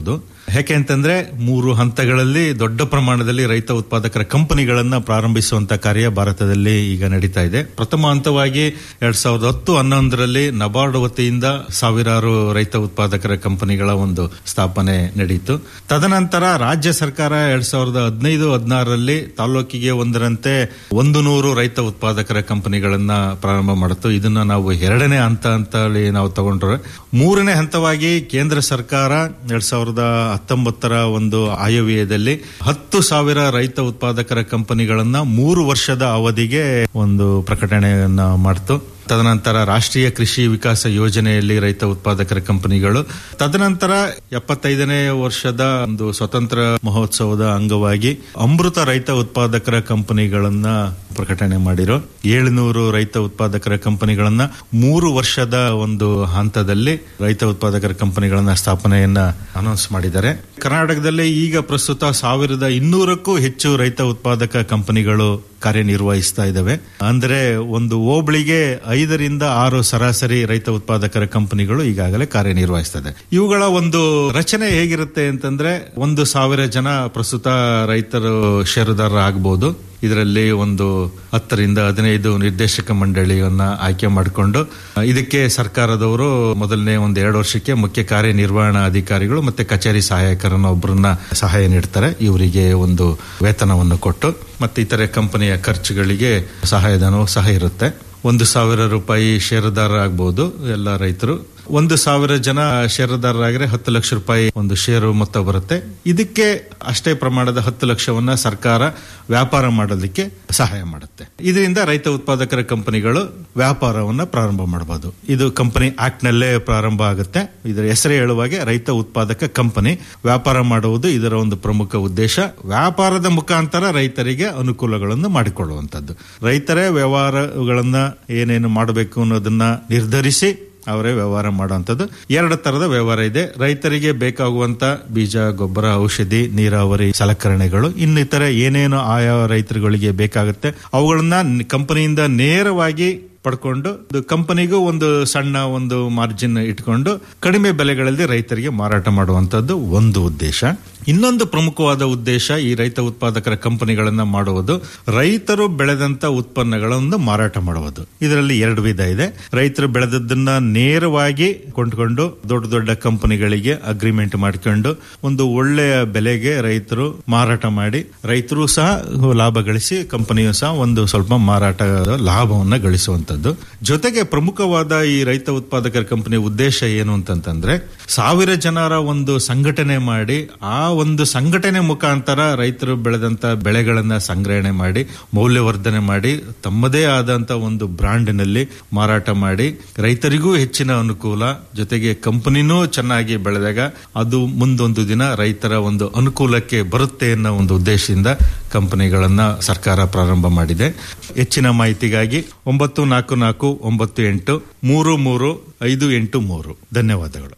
ಯಾಕೆ ಅಂತಂದ್ರೆ ಮೂರು ಹಂತಗಳಲ್ಲಿ ದೊಡ್ಡ ಪ್ರಮಾಣದಲ್ಲಿ ರೈತ ಉತ್ಪಾದಕರ ಕಂಪನಿಗಳನ್ನ ಪ್ರಾರಂಭಿಸುವಂತ ಕಾರ್ಯ ಭಾರತದಲ್ಲಿ ಈಗ ನಡೀತಾ ಇದೆ ಪ್ರಥಮ ಹಂತವಾಗಿ ಎರಡ್ ಸಾವಿರದ ಹತ್ತು ಹನ್ನೊಂದರಲ್ಲಿ ನಬಾರ್ಡ್ ವತಿಯಿಂದ ಸಾವಿರಾರು ರೈತ ಉತ್ಪಾದಕರ ಕಂಪನಿಗಳ ಒಂದು ಸ್ಥಾಪನೆ ನಡೆಯಿತು ತದನಂತರ ರಾಜ್ಯ ಸರ್ಕಾರ ಎರಡ್ ಸಾವಿರದ ಹದಿನೈದು ಹದಿನಾರರಲ್ಲಿ ತಾಲೂಕಿಗೆ ಒಂದರಂತೆ ಒಂದು ನೂರು ರೈತ ಉತ್ಪಾದಕರ ಕಂಪನಿಗಳನ್ನ ಪ್ರಾರಂಭ ಮಾಡಿತು ಇದನ್ನ ನಾವು ಎರಡನೇ ಹಂತ ಅಂತ ಹೇಳಿ ನಾವು ತಗೊಂಡ್ರೆ ಮೂರನೇ ಹಂತವಾಗಿ ಕೇಂದ್ರ ಸರ್ಕಾರ ಎರಡ್ ಸಾವಿರದ ಹತ್ತೊಂಬತ್ತರ ಒಂದು ಆಯವ್ಯಯದಲ್ಲಿ ಹತ್ತು ಸಾವಿರ ರೈತ ಉತ್ಪಾದಕರ ಕಂಪನಿಗಳನ್ನ ಮೂರು ವರ್ಷದ ಅವಧಿಗೆ ಒಂದು ಪ್ರಕಟಣೆಯನ್ನ ಮಾಡಿತು ತದನಂತರ ರಾಷ್ಟ್ರೀಯ ಕೃಷಿ ವಿಕಾಸ ಯೋಜನೆಯಲ್ಲಿ ರೈತ ಉತ್ಪಾದಕರ ಕಂಪನಿಗಳು ತದನಂತರ ಎಪ್ಪತ್ತೈದನೇ ವರ್ಷದ ಒಂದು ಸ್ವತಂತ್ರ ಮಹೋತ್ಸವದ ಅಂಗವಾಗಿ ಅಮೃತ ರೈತ ಉತ್ಪಾದಕರ ಕಂಪನಿಗಳನ್ನ ಪ್ರಕಟಣೆ ಮಾಡಿರೋ ಏಳುನೂರು ರೈತ ಉತ್ಪಾದಕರ ಕಂಪನಿಗಳನ್ನ ಮೂರು ವರ್ಷದ ಒಂದು ಹಂತದಲ್ಲಿ ರೈತ ಉತ್ಪಾದಕರ ಕಂಪನಿಗಳನ್ನ ಸ್ಥಾಪನೆಯನ್ನ ಅನೌನ್ಸ್ ಮಾಡಿದ್ದಾರೆ ಕರ್ನಾಟಕದಲ್ಲಿ ಈಗ ಪ್ರಸ್ತುತ ಸಾವಿರದ ಇನ್ನೂರಕ್ಕೂ ಹೆಚ್ಚು ರೈತ ಉತ್ಪಾದಕ ಕಂಪನಿಗಳು ಕಾರ್ಯನಿರ್ವಹಿಸ್ತಾ ಇದ್ದಾವೆ ಅಂದ್ರೆ ಒಂದು ಹೋಬಳಿಗೆ ಐದರಿಂದ ಆರು ಸರಾಸರಿ ರೈತ ಉತ್ಪಾದಕರ ಕಂಪನಿಗಳು ಈಗಾಗಲೇ ಕಾರ್ಯನಿರ್ವಹಿಸ್ತದೆ ಇವುಗಳ ಒಂದು ರಚನೆ ಹೇಗಿರುತ್ತೆ ಅಂತಂದ್ರೆ ಒಂದು ಸಾವಿರ ಜನ ಪ್ರಸ್ತುತ ರೈತರು ಷೇರುದಾರರ ಆಗಬಹುದು ಇದರಲ್ಲಿ ಒಂದು ಹತ್ತರಿಂದ ಹದಿನೈದು ನಿರ್ದೇಶಕ ಮಂಡಳಿಯನ್ನ ಆಯ್ಕೆ ಮಾಡಿಕೊಂಡು ಇದಕ್ಕೆ ಸರ್ಕಾರದವರು ಮೊದಲನೇ ಒಂದು ಎರಡು ವರ್ಷಕ್ಕೆ ಮುಖ್ಯ ಕಾರ್ಯನಿರ್ವಹಣಾ ಅಧಿಕಾರಿಗಳು ಮತ್ತೆ ಕಚೇರಿ ಸಹಾಯಕರನ್ನ ಒಬ್ಬರನ್ನ ಸಹಾಯ ನೀಡ್ತಾರೆ ಇವರಿಗೆ ಒಂದು ವೇತನವನ್ನು ಕೊಟ್ಟು ಮತ್ತೆ ಇತರೆ ಕಂಪನಿಯ ಖರ್ಚುಗಳಿಗೆ ಸಹಾಯಧನವು ಸಹ ಇರುತ್ತೆ ಒಂದು ಸಾವಿರ ರೂಪಾಯಿ ಷೇರುದಾರ ಆಗಬಹುದು ಎಲ್ಲ ರೈತರು ಒಂದು ಸಾವಿರ ಜನ ಷೇರುದಾರರಾಗಿದ್ರೆ ಹತ್ತು ಲಕ್ಷ ರೂಪಾಯಿ ಒಂದು ಷೇರು ಮೊತ್ತ ಬರುತ್ತೆ ಇದಕ್ಕೆ ಅಷ್ಟೇ ಪ್ರಮಾಣದ ಹತ್ತು ಲಕ್ಷವನ್ನ ಸರ್ಕಾರ ವ್ಯಾಪಾರ ಮಾಡೋದಕ್ಕೆ ಸಹಾಯ ಮಾಡುತ್ತೆ ಇದರಿಂದ ರೈತ ಉತ್ಪಾದಕರ ಕಂಪನಿಗಳು ವ್ಯಾಪಾರವನ್ನ ಪ್ರಾರಂಭ ಮಾಡಬಹುದು ಇದು ಕಂಪನಿ ಆಕ್ಟ್ ನಲ್ಲೇ ಪ್ರಾರಂಭ ಆಗುತ್ತೆ ಇದರ ಹೆಸರೇ ಹೇಳುವಾಗೆ ರೈತ ಉತ್ಪಾದಕ ಕಂಪನಿ ವ್ಯಾಪಾರ ಮಾಡುವುದು ಇದರ ಒಂದು ಪ್ರಮುಖ ಉದ್ದೇಶ ವ್ಯಾಪಾರದ ಮುಖಾಂತರ ರೈತರಿಗೆ ಅನುಕೂಲಗಳನ್ನು ಮಾಡಿಕೊಳ್ಳುವಂತದ್ದು ರೈತರೇ ವ್ಯವಹಾರಗಳನ್ನ ಏನೇನು ಮಾಡಬೇಕು ಅನ್ನೋದನ್ನ ನಿರ್ಧರಿಸಿ ಅವರೇ ವ್ಯವಹಾರ ಮಾಡುವಂಥದ್ದು ಎರಡು ತರದ ವ್ಯವಹಾರ ಇದೆ ರೈತರಿಗೆ ಬೇಕಾಗುವಂತ ಬೀಜ ಗೊಬ್ಬರ ಔಷಧಿ ನೀರಾವರಿ ಸಲಕರಣೆಗಳು ಇನ್ನಿತರ ಏನೇನು ಆಯಾ ರೈತರುಗಳಿಗೆ ಬೇಕಾಗುತ್ತೆ ಅವುಗಳನ್ನ ಕಂಪನಿಯಿಂದ ನೇರವಾಗಿ ಪಡ್ಕೊಂಡು ಕಂಪನಿಗೂ ಒಂದು ಸಣ್ಣ ಒಂದು ಮಾರ್ಜಿನ್ ಇಟ್ಕೊಂಡು ಕಡಿಮೆ ಬೆಲೆಗಳಲ್ಲಿ ರೈತರಿಗೆ ಮಾರಾಟ ಮಾಡುವಂತದ್ದು ಒಂದು ಉದ್ದೇಶ ಇನ್ನೊಂದು ಪ್ರಮುಖವಾದ ಉದ್ದೇಶ ಈ ರೈತ ಉತ್ಪಾದಕರ ಕಂಪನಿಗಳನ್ನ ಮಾಡುವುದು ರೈತರು ಬೆಳೆದಂತ ಉತ್ಪನ್ನಗಳನ್ನು ಮಾರಾಟ ಮಾಡುವುದು ಇದರಲ್ಲಿ ಎರಡು ವಿಧ ಇದೆ ರೈತರು ಬೆಳೆದದ್ದನ್ನ ನೇರವಾಗಿ ಕೊಂಡ್ಕೊಂಡು ದೊಡ್ಡ ದೊಡ್ಡ ಕಂಪನಿಗಳಿಗೆ ಅಗ್ರಿಮೆಂಟ್ ಮಾಡ್ಕೊಂಡು ಒಂದು ಒಳ್ಳೆಯ ಬೆಲೆಗೆ ರೈತರು ಮಾರಾಟ ಮಾಡಿ ರೈತರು ಸಹ ಲಾಭ ಗಳಿಸಿ ಕಂಪನಿಯು ಸಹ ಒಂದು ಸ್ವಲ್ಪ ಮಾರಾಟದ ಲಾಭವನ್ನ ಗಳಿಸುವಂತದ್ದು ಜೊತೆಗೆ ಪ್ರಮುಖವಾದ ಈ ರೈತ ಉತ್ಪಾದಕರ ಕಂಪನಿಯ ಉದ್ದೇಶ ಏನು ಅಂತಂತಂದ್ರೆ ಸಾವಿರ ಜನರ ಒಂದು ಸಂಘಟನೆ ಮಾಡಿ ಆ ಒಂದು ಸಂಘಟನೆ ಮುಖಾಂತರ ರೈತರು ಬೆಳೆದಂತ ಬೆಳೆಗಳನ್ನ ಸಂಗ್ರಹಣೆ ಮಾಡಿ ಮೌಲ್ಯವರ್ಧನೆ ಮಾಡಿ ತಮ್ಮದೇ ಆದಂತ ಒಂದು ಬ್ರಾಂಡ್ನಲ್ಲಿ ಮಾರಾಟ ಮಾಡಿ ರೈತರಿಗೂ ಹೆಚ್ಚಿನ ಅನುಕೂಲ ಜೊತೆಗೆ ಕಂಪನಿನೂ ಚೆನ್ನಾಗಿ ಬೆಳೆದಾಗ ಅದು ಮುಂದೊಂದು ದಿನ ರೈತರ ಒಂದು ಅನುಕೂಲಕ್ಕೆ ಬರುತ್ತೆ ಅನ್ನೋ ಒಂದು ಉದ್ದೇಶದಿಂದ ಕಂಪನಿಗಳನ್ನ ಸರ್ಕಾರ ಪ್ರಾರಂಭ ಮಾಡಿದೆ ಹೆಚ್ಚಿನ ಮಾಹಿತಿಗಾಗಿ ಒಂಬತ್ತು ನಾಲ್ಕು ನಾಲ್ಕು ಒಂಬತ್ತು ಎಂಟು ಮೂರು ಮೂರು ಐದು ಎಂಟು ಮೂರು ಧನ್ಯವಾದಗಳು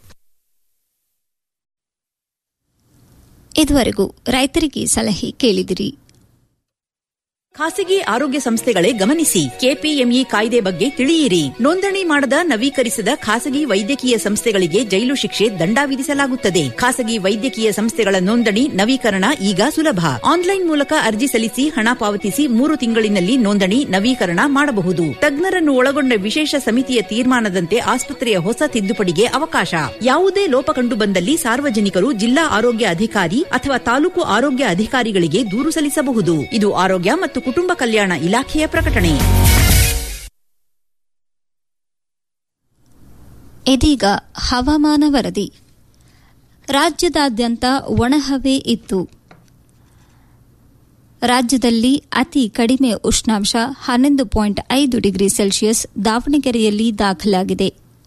ಇದುವರೆಗೂ ರೈತರಿಗೆ ಸಲಹೆ ಕೇಳಿದಿರಿ ಖಾಸಗಿ ಆರೋಗ್ಯ ಸಂಸ್ಥೆಗಳೇ ಗಮನಿಸಿ ಕೆಪಿಎಂಇ ಕಾಯ್ದೆ ಬಗ್ಗೆ ತಿಳಿಯಿರಿ ನೋಂದಣಿ ಮಾಡದ ನವೀಕರಿಸದ ಖಾಸಗಿ ವೈದ್ಯಕೀಯ ಸಂಸ್ಥೆಗಳಿಗೆ ಜೈಲು ಶಿಕ್ಷೆ ದಂಡ ವಿಧಿಸಲಾಗುತ್ತದೆ ಖಾಸಗಿ ವೈದ್ಯಕೀಯ ಸಂಸ್ಥೆಗಳ ನೋಂದಣಿ ನವೀಕರಣ ಈಗ ಸುಲಭ ಆನ್ಲೈನ್ ಮೂಲಕ ಅರ್ಜಿ ಸಲ್ಲಿಸಿ ಹಣ ಪಾವತಿಸಿ ಮೂರು ತಿಂಗಳಿನಲ್ಲಿ ನೋಂದಣಿ ನವೀಕರಣ ಮಾಡಬಹುದು ತಜ್ಞರನ್ನು ಒಳಗೊಂಡ ವಿಶೇಷ ಸಮಿತಿಯ ತೀರ್ಮಾನದಂತೆ ಆಸ್ಪತ್ರೆಯ ಹೊಸ ತಿದ್ದುಪಡಿಗೆ ಅವಕಾಶ ಯಾವುದೇ ಲೋಪ ಕಂಡು ಬಂದಲ್ಲಿ ಸಾರ್ವಜನಿಕರು ಜಿಲ್ಲಾ ಆರೋಗ್ಯ ಅಧಿಕಾರಿ ಅಥವಾ ತಾಲೂಕು ಆರೋಗ್ಯ ಅಧಿಕಾರಿಗಳಿಗೆ ದೂರು ಸಲ್ಲಿಸಬಹುದು ಇದು ಆರೋಗ್ಯ ಮತ್ತು ಕುಟುಂಬ ಕಲ್ಯಾಣ ಇಲಾಖೆಯ ಪ್ರಕಟಣೆ ಇದೀಗ ಹವಾಮಾನ ವರದಿ ರಾಜ್ಯದಾದ್ಯಂತ ಒಣಹವೆ ಇತ್ತು ರಾಜ್ಯದಲ್ಲಿ ಅತಿ ಕಡಿಮೆ ಉಷ್ಣಾಂಶ ಹನ್ನೊಂದು ಪಾಯಿಂಟ್ ಐದು ಡಿಗ್ರಿ ಸೆಲ್ಸಿಯಸ್ ದಾವಣಗೆರೆಯಲ್ಲಿ ದಾಖಲಾಗಿದೆ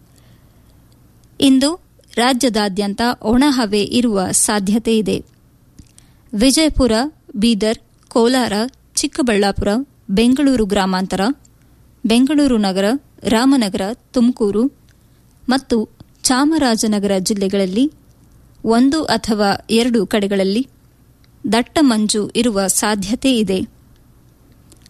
ಇಂದು ರಾಜ್ಯದಾದ್ಯಂತ ಒಣಹವೆ ಇರುವ ಸಾಧ್ಯತೆ ಇದೆ ವಿಜಯಪುರ ಬೀದರ್ ಕೋಲಾರ ಚಿಕ್ಕಬಳ್ಳಾಪುರ ಬೆಂಗಳೂರು ಗ್ರಾಮಾಂತರ ಬೆಂಗಳೂರು ನಗರ ರಾಮನಗರ ತುಮಕೂರು ಮತ್ತು ಚಾಮರಾಜನಗರ ಜಿಲ್ಲೆಗಳಲ್ಲಿ ಒಂದು ಅಥವಾ ಎರಡು ಕಡೆಗಳಲ್ಲಿ ದಟ್ಟ ಮಂಜು ಇರುವ ಸಾಧ್ಯತೆ ಇದೆ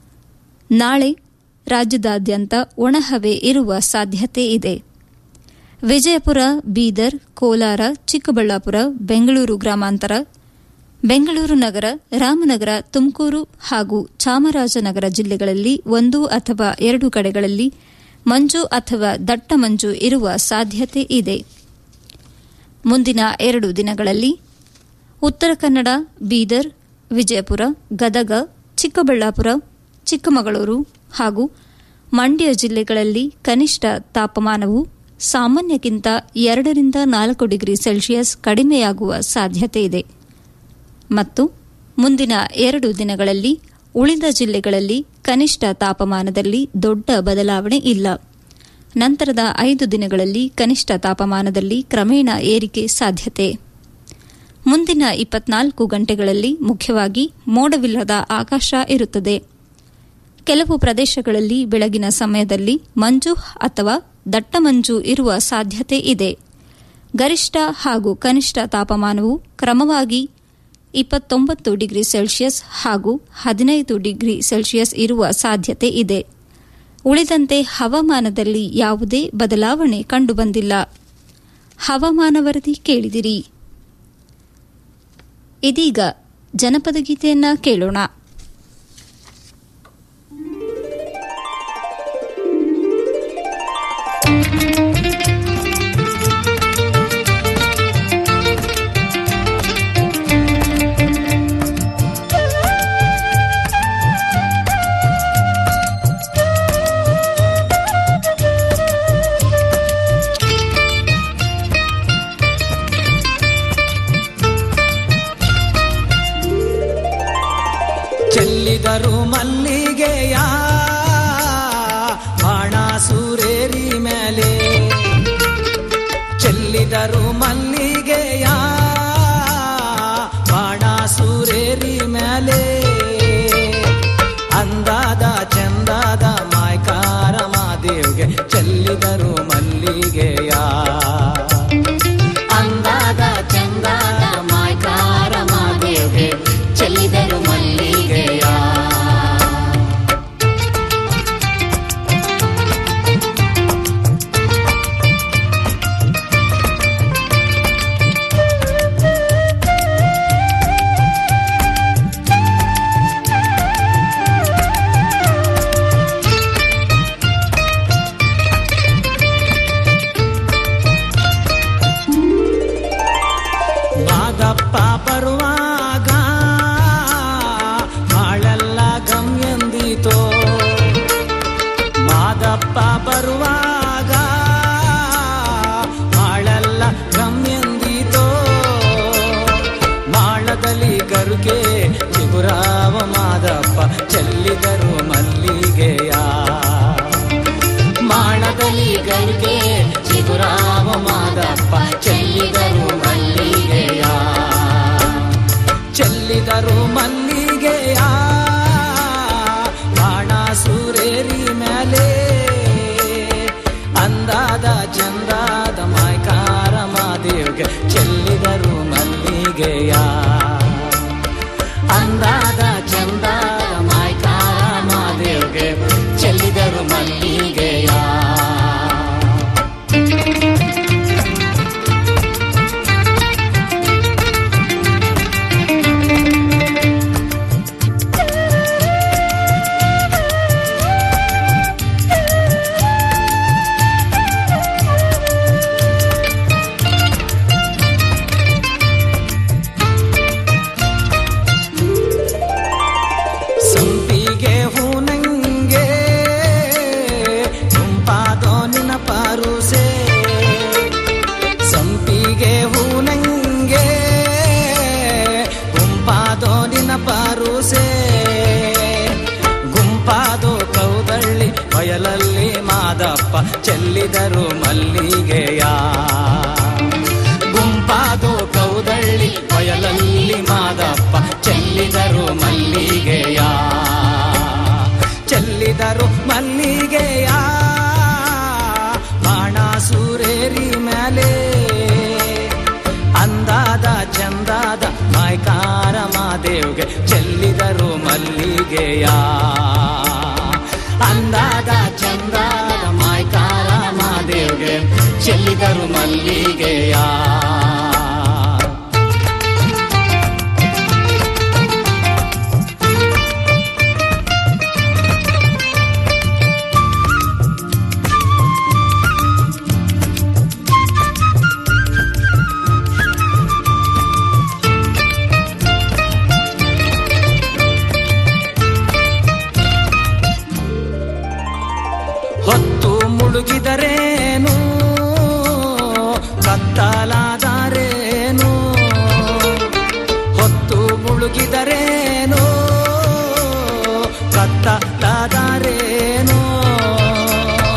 ನಾಳೆ ರಾಜ್ಯದಾದ್ಯಂತ ಒಣಹವೆ ಇರುವ ಸಾಧ್ಯತೆ ಇದೆ ವಿಜಯಪುರ ಬೀದರ್ ಕೋಲಾರ ಚಿಕ್ಕಬಳ್ಳಾಪುರ ಬೆಂಗಳೂರು ಗ್ರಾಮಾಂತರ ಬೆಂಗಳೂರು ನಗರ ರಾಮನಗರ ತುಮಕೂರು ಹಾಗೂ ಚಾಮರಾಜನಗರ ಜಿಲ್ಲೆಗಳಲ್ಲಿ ಒಂದು ಅಥವಾ ಎರಡು ಕಡೆಗಳಲ್ಲಿ ಮಂಜು ಅಥವಾ ದಟ್ಟ ಮಂಜು ಇರುವ ಸಾಧ್ಯತೆ ಇದೆ ಮುಂದಿನ ಎರಡು ದಿನಗಳಲ್ಲಿ ಉತ್ತರ ಕನ್ನಡ ಬೀದರ್ ವಿಜಯಪುರ ಗದಗ ಚಿಕ್ಕಬಳ್ಳಾಪುರ ಚಿಕ್ಕಮಗಳೂರು ಹಾಗೂ ಮಂಡ್ಯ ಜಿಲ್ಲೆಗಳಲ್ಲಿ ಕನಿಷ್ಠ ತಾಪಮಾನವು ಸಾಮಾನ್ಯಕ್ಕಿಂತ ಎರಡರಿಂದ ನಾಲ್ಕು ಡಿಗ್ರಿ ಸೆಲ್ಸಿಯಸ್ ಕಡಿಮೆಯಾಗುವ ಸಾಧ್ಯತೆ ಇದೆ ಮತ್ತು ಮುಂದಿನ ಎರಡು ದಿನಗಳಲ್ಲಿ ಉಳಿದ ಜಿಲ್ಲೆಗಳಲ್ಲಿ ಕನಿಷ್ಠ ತಾಪಮಾನದಲ್ಲಿ ದೊಡ್ಡ ಬದಲಾವಣೆ ಇಲ್ಲ ನಂತರದ ಐದು ದಿನಗಳಲ್ಲಿ ಕನಿಷ್ಠ ತಾಪಮಾನದಲ್ಲಿ ಕ್ರಮೇಣ ಏರಿಕೆ ಸಾಧ್ಯತೆ ಮುಂದಿನ ಇಪ್ಪತ್ನಾಲ್ಕು ಗಂಟೆಗಳಲ್ಲಿ ಮುಖ್ಯವಾಗಿ ಮೋಡವಿಲ್ಲದ ಆಕಾಶ ಇರುತ್ತದೆ ಕೆಲವು ಪ್ರದೇಶಗಳಲ್ಲಿ ಬೆಳಗಿನ ಸಮಯದಲ್ಲಿ ಮಂಜು ಅಥವಾ ದಟ್ಟ ಮಂಜು ಇರುವ ಸಾಧ್ಯತೆ ಇದೆ ಗರಿಷ್ಠ ಹಾಗೂ ಕನಿಷ್ಠ ತಾಪಮಾನವು ಕ್ರಮವಾಗಿ ಇಪ್ಪತ್ತೊಂಬತ್ತು ಡಿಗ್ರಿ ಸೆಲ್ಸಿಯಸ್ ಹಾಗೂ ಹದಿನೈದು ಡಿಗ್ರಿ ಸೆಲ್ಸಿಯಸ್ ಇರುವ ಸಾಧ್ಯತೆ ಇದೆ ಉಳಿದಂತೆ ಹವಾಮಾನದಲ್ಲಿ ಯಾವುದೇ ಬದಲಾವಣೆ ಕಂಡುಬಂದಿಲ್ಲ ಹವಾಮಾನ ವರದಿ ಕೇಳಿದಿರಿ ಇದೀಗ ಜನಪದ ಗೀತೆಯನ್ನ ಕೇಳೋಣ ಚೆಲ್ಲಿದರು ಮಲ್ಲಿಗೆಯ ಬಾಣ ಸೂರೇರಿ ಮೇಲೆ ಚೆಲ್ಲಿದರು ಮಲ್ಲಿಗೆಯ ಬಾಣ ಸೂರೇರಿ ಮೇಲೆ ಅಂದಾದ ಚಂದಾದ ಮಾಯ್ಕಾರ ಮಾದೇವ್ಗೆ ಚೆಲ್ಲಿದರು ಮಲ್ಲಿಗೆಯ ಅಂದಾದ ಚಂದಾದ ಮಾಯ್ಕಾರ ಮಾದೇವ್ಗೆ ಚೆಲ್ಲಿದರು ಮಲ್ಲಿಗೆಯ ಮಾದಪ್ಪ ಬರುವಾಗ ಬಾಳೆಲ್ಲ ಗಮ್ಯಂದಿತೋ ಮಾದಪ್ಪ ಬರುವಾಗ ಬಾಳೆಲ್ಲ ಗಮ್ಯಂದಿತೋ ಮಾಳದಲ್ಲಿ ಗರುಕೆ ಚಿಗುರಾವ ಮಾದಪ್ಪ ಚೆಲ್ಲಿದರು ಮಲ್ಲಿಗೆಯ ಮಾಳದಲ್ಲಿ ಗರುಕೆ ಚಿಗುರಾವ ಮಾದಪ್ಪ ಚೆಲ್ಲಿದರು ಮಲ್ಲಿಗೆಯ ಚೆಲ್ಲಿದರು ಮಲ್ಲಿಗೆಯ ಬಾಣ ಸೂರೇರಿ ಮೇಲೆ ಅಂದಾದ ಚಂದಾದ ಮಾಯ್ಕಾರ ಮಾದೇವ್ಗೆ ಚೆಲ್ಲಿದರು ಮಲ್ಲಿಗೆಯ ಅಂದಾದ ಚಂದಾದ ಮಾಯ್ಕಾರ ಮಾದೇವ್ಗೆ ಚೆಲ್ಲಿದರು ಮಲ್ಲಿಗೆಯ ಸಂಪಿಗೆ ಹೂನಂಗೆ ಗುಂಪಾದೋ ನಿನ ಪಾರುಸೆ ಸಂಪಿಗೆ ಹೂನಂಗೆ ಗುಂಪಾದೋ ನಿನ ಪಾರುಸೆ ಗುಂಪಾದೋ ಕೌದಳ್ಳಿ ಬಯಲಲ್ಲಿ ಮಾದಪ್ಪ ಚೆಲ್ಲಿದರು ಮಲ್ಲಿಗೆಯ ಗುಂಪಾದೋ ಕೌದಳ್ಳಿ ಬಯಲಲ್ಲಿ ಮಾದಪ್ಪ ಚೆಲ್ಲಿದರು ಮಲ್ಲಿಗೆಯ ಚೆಲ್ಲಿದರು ಮಲ್ಲಿಗೆಯ ಬಾಣ ಸೂರೇರಿ ಮೇಲೆ ಅಂದಾದ ಚಂದಾದ ಮಾಯ್ಕಾರ ಮಾದೇವ್ಗೆ ಚೆಲ್ಲಿದರು ಮಲ್ಲಿಗೆಯ ಅಂದಾದ ಚಂದಾದ ಮಾಯ್ಕಾರ ಮಾದೇವ್ಗೆ ಚೆಲ್ಲಿದರು ಮಲ್ಲಿಗೆಯ ಹೊತ್ತು ಮುಳುಗಿದರೇನು ಕತ್ತಲಾದರೇನು ಹೊತ್ತು ಮುಳುಗಿದರೇನು ಕತ್ತಲಾದರೇನು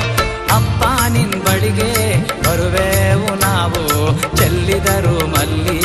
ಅಪ್ಪ ನಿನ್ ಬಳಿಗೆ ಬರುವೆವು ನಾವು ಚೆಲ್ಲಿದರು ಮಲ್ಲಿ